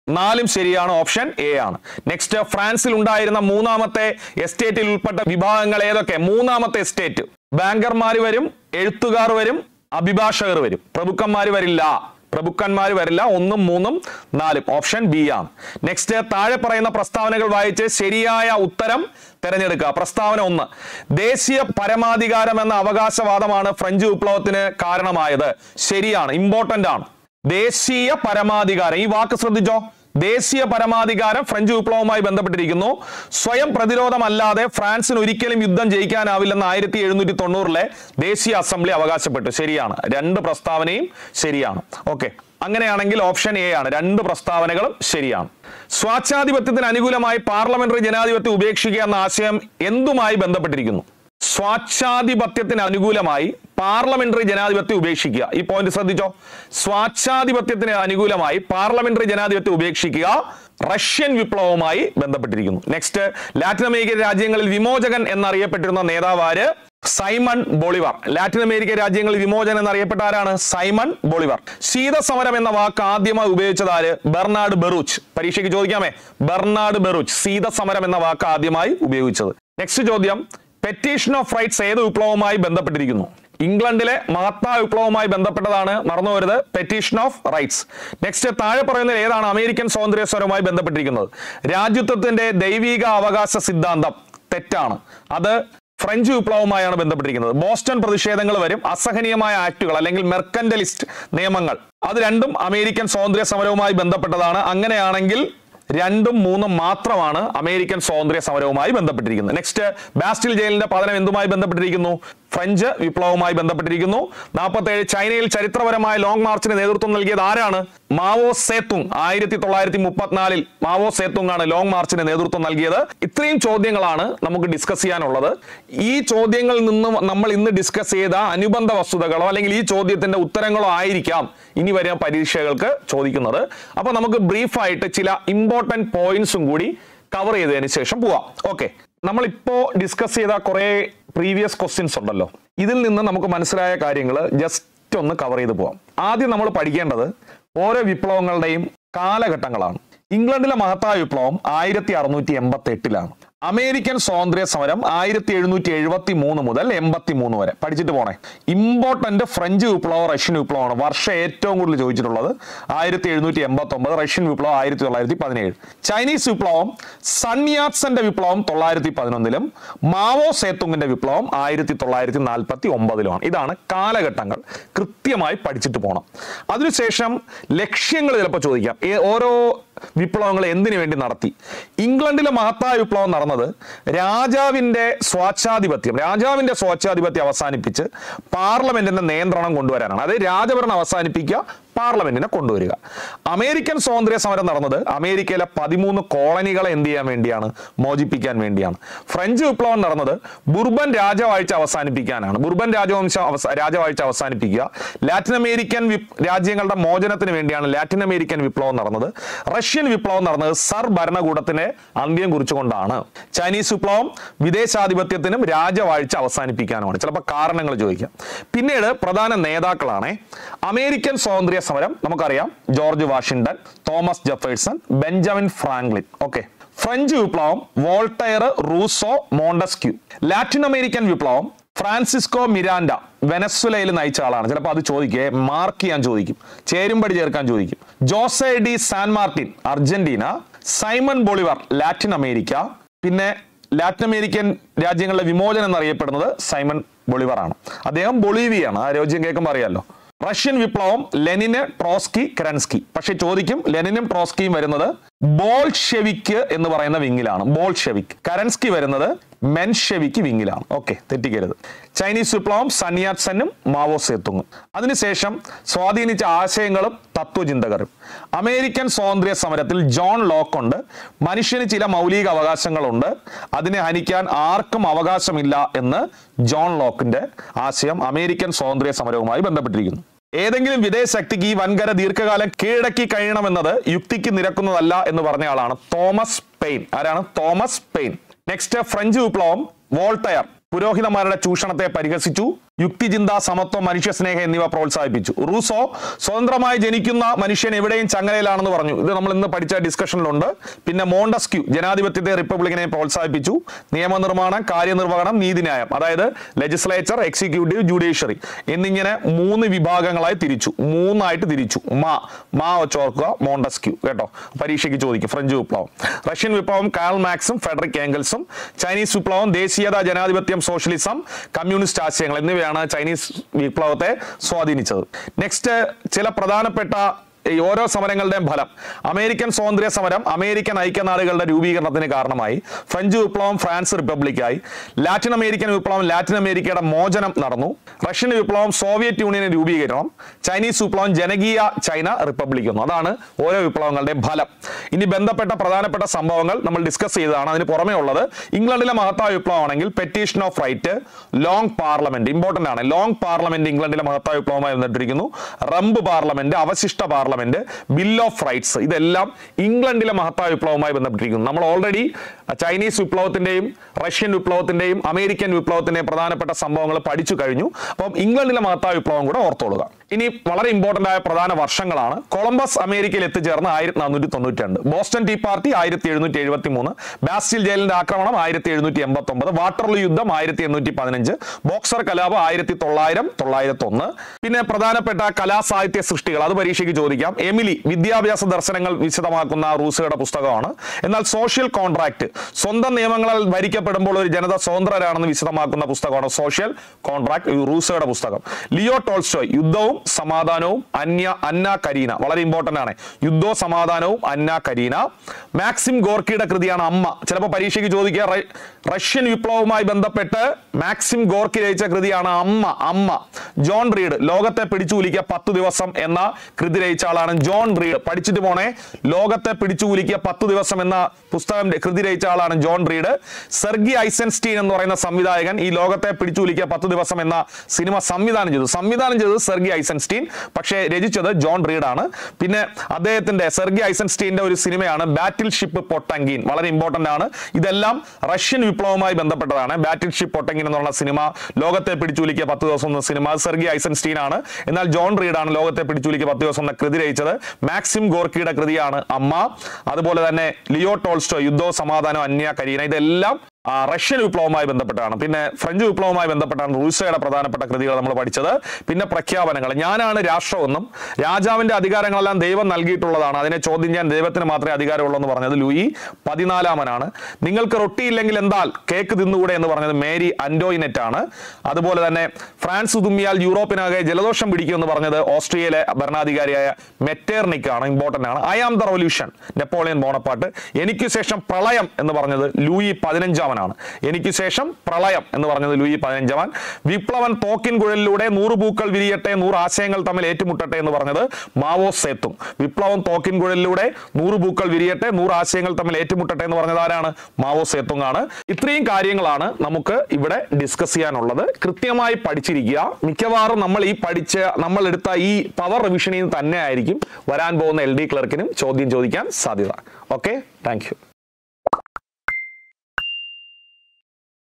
നാലും ശരിയാണ് ഓപ്ഷൻ എ ആണ് നെക്സ്റ്റ് ഫ്രാൻസിൽ ഉണ്ടായിരുന്ന മൂന്നാമത്തെ എസ്റ്റേറ്റിൽ ഉൾപ്പെട്ട വിഭാഗങ്ങൾ ഏതൊക്കെ മൂന്നാമത്തെ എസ്റ്റേറ്റ് ബാങ്കർമാർ വരും എഴുത്തുകാർ വരും അഭിഭാഷകർ വരും പ്രഭുക്കന്മാർ വരില്ല പ്രഭുക്കന്മാർ വരില്ല ഒന്നും മൂന്നും നാലും ഓപ്ഷൻ ബി ആണ് നെക്സ്റ്റ് താഴെ പറയുന്ന പ്രസ്താവനകൾ വായിച്ച് ശരിയായ ഉത്തരം തിരഞ്ഞെടുക്കുക പ്രസ്താവന ഒന്ന് ദേശീയ പരമാധികാരം എന്ന അവകാശവാദമാണ് ഫ്രഞ്ച് വിപ്ലവത്തിന് കാരണമായത് ശരിയാണ് ഇമ്പോർട്ടന്റ് ആണ് ദേശീയ പരമാധികാരം ഈ വാക്ക് ശ്രദ്ധിച്ചോ ദേശീയ പരമാധികാരം ഫ്രഞ്ച് വിപ്ലവവുമായി ബന്ധപ്പെട്ടിരിക്കുന്നു സ്വയം പ്രതിരോധമല്ലാതെ ഫ്രാൻസിന് ഒരിക്കലും യുദ്ധം ജയിക്കാനാവില്ലെന്ന് ആയിരത്തി എഴുന്നൂറ്റി തൊണ്ണൂറിലെ ദേശീയ അസംബ്ലി അവകാശപ്പെട്ടു ശരിയാണ് രണ്ട് പ്രസ്താവനയും ശരിയാണ് ഓക്കെ അങ്ങനെയാണെങ്കിൽ ഓപ്ഷൻ എ ആണ് രണ്ട് പ്രസ്താവനകളും ശരിയാണ് സ്വാച്ഛാധിപത്യത്തിന് അനുകൂലമായി പാർലമെന്ററി ജനാധിപത്യം ഉപേക്ഷിക്കുക എന്ന ആശയം എന്തുമായി ബന്ധപ്പെട്ടിരിക്കുന്നു സ്വാച്ഛാധിപത്യത്തിന് അനുകൂലമായി പാർലമെന്ററി ജനാധിപത്യം ഉപേക്ഷിക്കുക ഈ പോയിന്റ് ശ്രദ്ധിച്ചോ സ്വാച്ഛാധിപത്യത്തിന് അനുകൂലമായി പാർലമെന്ററി ജനാധിപത്യം ഉപേക്ഷിക്കുക റഷ്യൻ വിപ്ലവവുമായി ബന്ധപ്പെട്ടിരിക്കുന്നു നെക്സ്റ്റ് ലാറ്റിൻ അമേരിക്കൻ രാജ്യങ്ങളിൽ വിമോചകൻ എന്നറിയപ്പെട്ടിരുന്ന നേതാവാര് സൈമൺ ബോളിവർ ലാറ്റിൻ അമേരിക്കൻ രാജ്യങ്ങളിൽ വിമോചനം എന്നറിയപ്പെട്ട ആരാണ് സൈമൺ ബോളിവർ ശീതസമരം എന്ന വാക്ക് ആദ്യമായി ഉപയോഗിച്ചത് ആര് ബെർണാഡ് ബെറൂച്ച് പരീക്ഷയ്ക്ക് ചോദിക്കാമേ ബെർണാഡ് ബെറൂച്ച് ശീതസമരം എന്ന വാക്ക് ആദ്യമായി ഉപയോഗിച്ചത് നെക്സ്റ്റ് ചോദ്യം പെറ്റീഷൻ ഓഫ് റൈറ്റ്സ് ഏത് വിപ്ലവവുമായി ബന്ധപ്പെട്ടിരിക്കുന്നു ഇംഗ്ലണ്ടിലെ മഹാത്മാ വിപ്ലവവുമായി ബന്ധപ്പെട്ടതാണ് മറന്നു വരുത് പെറ്റീഷൻ ഓഫ് റൈറ്റ്സ് നെക്സ്റ്റ് താഴെ പറയുന്നത് ഏതാണ് അമേരിക്കൻ സ്വാതന്ത്ര്യ സമരവുമായി ബന്ധപ്പെട്ടിരിക്കുന്നത് രാജ്യത്വത്തിന്റെ ദൈവിക അവകാശ സിദ്ധാന്തം തെറ്റാണ് അത് ഫ്രഞ്ച് വിപ്ലവവുമായാണ് ബന്ധപ്പെട്ടിരിക്കുന്നത് ബോസ്റ്റൺ പ്രതിഷേധങ്ങൾ വരും അസഹനീയമായ ആക്ടുകൾ അല്ലെങ്കിൽ മെർക്കന്റലിസ്റ്റ് നിയമങ്ങൾ അത് രണ്ടും അമേരിക്കൻ സ്വാതന്ത്ര്യ സമരവുമായി ബന്ധപ്പെട്ടതാണ് അങ്ങനെയാണെങ്കിൽ രണ്ടും മൂന്നും മാത്രമാണ് അമേരിക്കൻ സ്വാതന്ത്ര്യ സമരവുമായി ബന്ധപ്പെട്ടിരിക്കുന്നത് നെക്സ്റ്റ് ബാസ്റ്റിൽ ജയിലിന്റെ പതനം എന്തുമായി ബന്ധപ്പെട്ടിരിക്കുന്നു ഫ്രഞ്ച് വിപ്ലവവുമായി ബന്ധപ്പെട്ടിരിക്കുന്നു നാൽപ്പത്തേഴ് ചൈനയിൽ ചരിത്രപരമായ ലോങ് മാർച്ചിന് നേതൃത്വം നൽകിയത് ആരാണ് മാവോ സേത്തുങ് ആയിരത്തി തൊള്ളായിരത്തി മുപ്പത്തിനാലിൽ മാവോ സേത്തുങ് ആണ് ലോങ് മാർച്ചിന് നേതൃത്വം നൽകിയത് ഇത്രയും ചോദ്യങ്ങളാണ് നമുക്ക് ഡിസ്കസ് ചെയ്യാനുള്ളത് ഈ ചോദ്യങ്ങളിൽ നിന്നും നമ്മൾ ഇന്ന് ഡിസ്കസ് ചെയ്ത അനുബന്ധ വസ്തുതകളോ അല്ലെങ്കിൽ ഈ ചോദ്യത്തിന്റെ ഉത്തരങ്ങളോ ആയിരിക്കാം ഇനി വരുന്ന പരീക്ഷകൾക്ക് ചോദിക്കുന്നത് അപ്പൊ നമുക്ക് ബ്രീഫായിട്ട് ചില ഇമ്പോർട്ടന്റ് പോയിന്റ്സും കൂടി കവർ ചെയ്തതിന് ശേഷം പോവാം ഓക്കെ നമ്മളിപ്പോ ഡിസ്കസ് ചെയ്ത കുറെ പ്രീവിയസ് ക്വസ്റ്റ്യൻസ് ഉണ്ടല്ലോ ഇതിൽ നിന്ന് നമുക്ക് മനസ്സിലായ കാര്യങ്ങൾ ജസ്റ്റ് ഒന്ന് കവർ ചെയ്ത് പോവാം ആദ്യം നമ്മൾ പഠിക്കേണ്ടത് ഓരോ വിപ്ലവങ്ങളുടെയും കാലഘട്ടങ്ങളാണ് ഇംഗ്ലണ്ടിലെ മഹത്തായ വിപ്ലവം ആയിരത്തി അറുന്നൂറ്റി എൺപത്തി എട്ടിലാണ് അമേരിക്കൻ സ്വാതന്ത്ര്യ സമരം ആയിരത്തി എഴുന്നൂറ്റി എഴുപത്തി മൂന്ന് മുതൽ എൺപത്തി മൂന്ന് വരെ പഠിച്ചിട്ട് പോണേ ഇമ്പോർട്ടന്റ് ഫ്രഞ്ച് വിപ്ലവം റഷ്യൻ വിപ്ലവമാണ് വർഷം ഏറ്റവും കൂടുതൽ ചോദിച്ചിട്ടുള്ളത് ആയിരത്തി എഴുന്നൂറ്റി എൺപത്തി ഒമ്പത് റഷ്യൻ വിപ്ലവം ആയിരത്തി തൊള്ളായിരത്തി പതിനേഴ് ചൈനീസ് വിപ്ലവം സൺയാത്സന്റെ വിപ്ലവം തൊള്ളായിരത്തി പതിനൊന്നിലും മാവോ സേത്തുങ്ങിന്റെ വിപ്ലവം ആയിരത്തി തൊള്ളായിരത്തി നാൽപ്പത്തി ഒമ്പതിലുമാണ് ഇതാണ് കാലഘട്ടങ്ങൾ കൃത്യമായി പഠിച്ചിട്ട് പോകണം അതിനുശേഷം ലക്ഷ്യങ്ങൾ ചിലപ്പോൾ ചോദിക്കാം ഏ- ഓരോ വിപ്ലവങ്ങൾ എന്തിനു വേണ്ടി നടത്തി ഇംഗ്ലണ്ടിലെ മഹത്തായ വിപ്ലവം നടന്നത് രാജാവിന്റെ സ്വാച്ഛാധിപത്യം രാജാവിന്റെ സ്വാച്ഛാധിപത്യം അവസാനിപ്പിച്ച് പാർലമെന്റിന്റെ നിയന്ത്രണം കൊണ്ടുവരാനാണ് അതായത് രാജഭരണം അവസാനിപ്പിക്കുക പാർലമെന്റിനെ കൊണ്ടുവരിക അമേരിക്കൻ സ്വാതന്ത്ര്യ സമരം നടന്നത് അമേരിക്കയിലെ പതിമൂന്ന് കോളനികളെ എന്ത് ചെയ്യാൻ വേണ്ടിയാണ് മോചിപ്പിക്കാൻ വേണ്ടിയാണ് ഫ്രഞ്ച് വിപ്ലവം നടന്നത് ബുർബൻ രാജവാഴ്ച അവസാനിപ്പിക്കാനാണ് ബുർബൻ രാജവംശം അവസ- രാജവാഴ്ച അവസാനിപ്പിക്കുക ലാറ്റിൻ അമേരിക്കൻ വിപ്- രാജ്യങ്ങളുടെ മോചനത്തിന് വേണ്ടിയാണ് ലാറ്റിൻ അമേരിക്കൻ വിപ്ലവം നടന്നത് റഷ്യൻ വിപ്ലവം നടന്നത് സർ ഭരണകൂടത്തിന് അന്ത്യം കുറിച്ചുകൊണ്ടാണ് ചൈനീസ് വിപ്ലവം വിദേശാധിപത്യത്തിനും രാജവാഴ്ച അവസാനിപ്പിക്കാനുമാണ് ചിലപ്പോൾ കാരണങ്ങൾ ചോദിക്കാം പിന്നീട് പ്രധാന നേതാക്കളാണ് അമേരിക്കൻ സ്വാതന്ത്ര്യ സമരം നമുക്കറിയാം George Washington Thomas Jefferson Benjamin Franklin okay French വിപ്ലവം Voltaire Rousseau Montesquieu Latin American വിപ്ലവം ഫ്രാൻസിസ്കോ മിരാൻഡ വെനസ്വലയിൽ നയിച്ച ആളാണ് ചിലപ്പോൾ അത് ചോദിക്കേ മാർക്ക് ചെയ്യാൻ ചോദിക്കും ചേരുംപടി ചേർക്കാൻ ചോദിക്കും Jose de San Martin Argentina Simon Bolivar Latin America പിന്നെ ലാറ്റിൻ അമേരിക്കൻ രാജ്യങ്ങളിലെ വിമോചനം എന്നറിയപ്പെടുന്നത് സൈമൺ ബൊളിവർ ആണ് അദ്ദേഹം ബൊളീവിയാണ് ആ രാജ്യം കേൾക്കുമ്പോൾ അറിയാലോ റഷ്യൻ വിപ്ലവം ലെനിന് ട്രോസ്കി കരൻസ്കി പക്ഷെ ചോദിക്കും ലെനിനും ട്രോസ്കിയും വരുന്നത് ബോൾഷെവിക്ക് എന്ന് പറയുന്ന വിങ്ങിലാണ് ബോൾഷെവിക് കരൻസ്കി വരുന്നത് മെൻഷെവിക്ക് വിങ്ങിലാണ് ഓക്കെ തെറ്റിക്കരുത് ചൈനീസ് വിപ്ലവം സന്യാത്സനും മാവോ സേത്തുങ്ങും അതിനുശേഷം സ്വാധീനിച്ച ആശയങ്ങളും തത്വചിന്തകരും അമേരിക്കൻ സ്വാതന്ത്ര്യ സമരത്തിൽ ജോൺ ലോക്ക് ഉണ്ട് മനുഷ്യന് ചില മൗലിക അവകാശങ്ങളുണ്ട് അതിനെ ഹനിക്കാൻ ആർക്കും അവകാശമില്ല എന്ന് ജോൺ ലോക്കിന്റെ ആശയം അമേരിക്കൻ സ്വാതന്ത്ര്യ സമരവുമായി ബന്ധപ്പെട്ടിരിക്കുന്നു ഏതെങ്കിലും വിദേശ ശക്തിക്ക് ഈ വൻകര ദീർഘകാലം കീഴടക്കി കഴിയണമെന്നത് യുക്തിക്ക് നിരക്കുന്നതല്ല എന്ന് പറഞ്ഞ ആളാണ് തോമസ് പെയിൻ ആരാണ് തോമസ് പെയിൻ നെക്സ്റ്റ് ഫ്രഞ്ച് വിപ്ലവം വോൾട്ടയർ പുരോഹിതന്മാരുടെ ചൂഷണത്തെ പരിഹസിച്ചു യുക്തിചിന്ത സമത്വം മനുഷ്യസ്നേഹം എന്നിവ പ്രോത്സാഹിപ്പിച്ചു റൂസോ സ്വതന്ത്രമായി ജനിക്കുന്ന മനുഷ്യൻ എവിടെയും ചങ്ങലയിലാണെന്ന് പറഞ്ഞു ഇത് നമ്മൾ ഇന്ന് പഠിച്ച ഡിസ്കഷനിലുണ്ട് പിന്നെ മോണ്ടസ്ക്യൂ ജനാധിപത്യത്തെ റിപ്പബ്ലിക്കിനെ പ്രോത്സാഹിപ്പിച്ചു നിയമനിർമ്മാണം കാര്യനിർവഹണം നീതിന്യായം അതായത് ലെജിസ്ലേച്ചർ എക്സിക്യൂട്ടീവ് ജുഡീഷ്യറി എന്നിങ്ങനെ മൂന്ന് വിഭാഗങ്ങളായി തിരിച്ചു മൂന്നായിട്ട് തിരിച്ചു മാ മാ വെച്ചോർക്കുക മോണ്ടസ്ക്യൂ കേട്ടോ പരീക്ഷയ്ക്ക് ചോദിക്കും ഫ്രഞ്ച് വിപ്ലവം റഷ്യൻ വിപ്ലവം കാൾ മാക്സും ഫെഡറിക് ഏംഗൽസും ചൈനീസ് വിപ്ലവം ദേശീയത ജനാധിപത്യം സോഷ്യലിസം കമ്മ്യൂണിസ്റ്റ് ആശയങ്ങൾ എന്നിവയാണ് ചൈനീസ് വിപ്ലവത്തെ സ്വാധീനിച്ചത് നെക്സ്റ്റ് ചില പ്രധാനപ്പെട്ട ഈ ഓരോ സമരങ്ങളുടെയും ഫലം അമേരിക്കൻ സ്വാതന്ത്ര്യ സമരം അമേരിക്കൻ ഐക്യനാടുകളുടെ രൂപീകരണത്തിന് കാരണമായി ഫ്രഞ്ച് വിപ്ലവം ഫ്രാൻസ് റിപ്പബ്ലിക്കായി ലാറ്റിൻ അമേരിക്കൻ വിപ്ലവം ലാറ്റിൻ അമേരിക്കയുടെ മോചനം നടന്നു റഷ്യൻ വിപ്ലവം സോവിയറ്റ് യൂണിയന് രൂപീകരണം ചൈനീസ് വിപ്ലവം ജനകീയ ചൈന റിപ്പബ്ലിക് വന്നു അതാണ് ഓരോ വിപ്ലവങ്ങളുടെയും ഫലം ഇനി ബന്ധപ്പെട്ട പ്രധാനപ്പെട്ട സംഭവങ്ങൾ നമ്മൾ ഡിസ്കസ് ചെയ്തതാണ് അതിന് പുറമേ ഉള്ളത് ഇംഗ്ലണ്ടിലെ മഹത്തായ വിപ്ലവമാണെങ്കിൽ petition of right long parliament important ആണ് ലോങ് പാർലമെന്റ് ഇംഗ്ലണ്ടിലെ മഹത്തായ വിപ്ലവമായി വന്നിട്ടിരിക്കുന്നു റംബ് പാർലമെന്റ് അവശിഷ്ട പാർലമെന്റ് ബിൽ ഓഫ് റൈറ്റ്സ് ഇതെല്ലാം ഇംഗ്ലണ്ടിലെ മഹത്തായ വിപ്ലവവുമായി ബന്ധപ്പെട്ടിരിക്കുന്നു നമ്മൾ ഓൾറെഡി ചൈനീസ് വിപ്ലവത്തിന്റെയും റഷ്യൻ വിപ്ലവത്തിന്റെയും അമേരിക്കൻ വിപ്ലവത്തിന്റെയും പ്രധാനപ്പെട്ട സംഭവങ്ങൾ പഠിച്ചു കഴിഞ്ഞു അപ്പം ഇംഗ്ലണ്ടിലെ മഹത്തായ വിപ്ലവം കൂടെ ഓർത്തോളുക ഇനി വളരെ ഇമ്പോർട്ടന്റ് ആയ പ്രധാന വർഷങ്ങളാണ് കൊളംബസ് അമേരിക്കയിൽ എത്തിച്ചേർന്ന ആയിരത്തി നാനൂറ്റി തൊണ്ണൂറ്റി രണ്ട് ബോസ്റ്റൺ ടീ പാർട്ടി ആയിരത്തി എഴുന്നൂറ്റി എഴുപത്തി മൂന്ന് ബാസ്റ്റിൽ ജയിലിന്റെ ആക്രമണം ആയിരത്തി എഴുന്നൂറ്റി എൺപത്തി ഒമ്പത് വാട്ടർലൂ യുദ്ധം ആയിരത്തി എണ്ണൂറ്റി പതിനഞ്ച് ബോക്സർ കലാപം ആയിരത്തി തൊള്ളായിരം തൊള്ളായിരത്തി ഒന്ന് പിന്നെ പ്രധാനപ്പെട്ട കലാസാഹിത്യ സൃഷ്ടികൾ അത് പരീക്ഷയ്ക്ക് ചോദിക്കാം എമിലി വിദ്യാഭ്യാസ ദർശനങ്ങൾ വിശദമാക്കുന്ന റൂസയുടെ പുസ്തകമാണ് എന്നാൽ സോഷ്യൽ കോൺട്രാക്ട് സ്വന്തം നിയമങ്ങളാൽ ഭരിക്കപ്പെടുമ്പോൾ ഒരു ജനത സ്വതന്ത്രരാണെന്ന് വിശദമാക്കുന്ന പുസ്തകമാണ് സോഷ്യൽ കോൺട്രാക്ട് റൂസയുടെ പുസ്തകം ലിയോ ടോൾസ്റ്റോയ് യുദ്ധവും സമാധാനവും അന്യ അന്ന കരീന വളരെ ഇമ്പോർട്ടന്റ് ആണ് യുദ്ധവും സമാധാനവും അന്ന കരീന മാക്സിം ഗോർക്കിയുടെ കൃതിയാണ് അമ്മ ചിലപ്പോൾ പരീക്ഷയ്ക്ക് ചോദിക്കുക റ- റഷ്യൻ വിപ്ലവവുമായി ബന്ധപ്പെട്ട് മാക്സിം ഗോർക്കി രചിച്ച കൃതിയാണ് അമ്മ അമ്മ ജോൺ റീഡ് ലോകത്തെ പിടിച്ചുകുലിക്കുക പത്ത് ദിവസം എന്ന കൃതി രചിച്ച ആളാണ് ജോൺ റീഡ് പഠിച്ചിട്ട് പോണേ ലോകത്തെ പിടിച്ചുകുലിക്കുക പത്ത് ദിവസം എന്ന പുസ്തകം കൃതി രചിച്ച ആളാണ് ജോൺ റീഡ് സെർഗി ഐസൻസ്റ്റീൻ എന്ന് പറയുന്ന സംവിധായകൻ ഈ ലോകത്തെ പിടിച്ചുകുലിക്കുക പത്ത് ദിവസം എന്ന സിനിമ സംവിധാനം ചെയ്തു സംവിധാനം ചെയ്തത് സെർഗി ഐസൻസ്റ്റീൻ പക്ഷേ രചിച്ചത് ജോൺ റീഡ് ആണ് പിന്നെ അദ്ദേഹത്തിന്റെ സെർഗി ഐസൻസ്റ്റീന്റെ ഒരു സിനിമയാണ് ബാറ്റിൽ ഷിപ്പ് പൊട്ടങ്കീൻ വളരെ ഇമ്പോർട്ടന്റ് ആണ് ഇതെല്ലാം റഷ്യൻ വിപ്ലവവുമായി ബന്ധപ്പെട്ടതാണ് ബാറ്റിൽ ഷിപ്പ് പൊട്ടങ്കീൻ എന്നുള്ള സിനിമ ലോകത്തെ പിടിച്ചുലിക്കുക പത്ത് ദിവസം എന്ന സിനിമ അത് സെർഗി ഐസൻസ്റ്റീൻ ആണ് എന്നാൽ ജോൺ റീഡ് ആണ് ലോകത്തെ പിടിച്ചുലിക്കുക പത്ത് ദിവസം എന്ന കൃതി രചിച്ചത് മാക്സിം ഗോർക്കിയുടെ കൃതിയാണ് അമ്മ അതുപോലെ തന്നെ ലിയോ ടോൾസ്റ്റോ യുദ്ധോ സമാധാനം അന്യ കരീന ഇതെല്ലാം ആ, റഷ്യൻ വിപ്ലവവുമായി ബന്ധപ്പെട്ടാണ് പിന്നെ ഫ്രഞ്ച് വിപ്ലവവുമായി ബന്ധപ്പെട്ടാണ് റൂസയുടെ പ്രധാനപ്പെട്ട കൃതികൾ നമ്മൾ പഠിച്ചത് പിന്നെ പ്രഖ്യാപനങ്ങൾ ഞാനാണ് രാഷ്ട്രമെന്നും രാജാവിന്റെ അധികാരങ്ങളെല്ലാം ദൈവം നൽകിയിട്ടുള്ളതാണ് അതിനെ ചോദ്യം ചെയ്യാൻ ദൈവത്തിന് മാത്രമേ അധികാരമുള്ളൂ എന്ന് പറഞ്ഞത് ലൂയി പതിനാലാമനാണ് നിങ്ങൾക്ക് റൊട്ടിയില്ലെങ്കിൽ എന്താൽ കേക്ക് തിന്നുകൂടെ എന്ന് പറഞ്ഞത് മേരി അൻഡോയിനെറ്റ് ആണ് അതുപോലെ തന്നെ ഫ്രാൻസ് തുമ്മിയാൽ യൂറോപ്പിനാകെ ജലദോഷം പിടിക്കുമെന്ന് പറഞ്ഞത് ഓസ്ട്രിയയിലെ ഭരണാധികാരിയായ മെറ്റേർനിക് ആണ് ഇമ്പോർട്ടന്റ് ആണ് I am the revolution Napoleon Bonaparte എനിക്ക് ശേഷം പ്രളയം എന്ന് പറഞ്ഞത് ലൂയി പതിനഞ്ചാമനാണ് എനിക്ക് ശേഷം പ്രളയം എന്ന് പറഞ്ഞത് ലൂയി പതിനഞ്ചാമൻ വിപ്ലവൻ തോക്കിൻ കുഴലിലൂടെ നൂറ് പൂക്കൾ വിരിയട്ടെ നൂറ് ആശയങ്ങൾ തമ്മിൽ ഏറ്റുമുട്ടട്ടെ എന്ന് പറഞ്ഞത് മാവോ സേത്തും വിപ്ലവം തോക്കിൻ കുഴലിലൂടെ നൂറ് പൂക്കൾ വിരിയട്ടെ നൂറ് ആശയങ്ങൾ തമ്മിൽ ഏറ്റുമുട്ടട്ടെ എന്ന് പറഞ്ഞത് ആരാണ് മാവോ സേത്തുങ് ആണ് ഇത്രയും കാര്യങ്ങളാണ് നമുക്ക് ഇവിടെ ഡിസ്കസ് ചെയ്യാനുള്ളത് കൃത്യമായി പഠിച്ചിരിക്കുക മിക്കവാറും നമ്മൾ ഈ പഠിച്ച നമ്മൾ എടുത്ത ഈ പവർ റിവിഷനിൽ നിന്ന് തന്നെ ആയിരിക്കും വരാൻ പോകുന്ന എൽ ഡി ക്ലർക്കിനും ചോദ്യം ചോദിക്കാൻ സാധ്യത ഓക്കെ താങ്ക് യു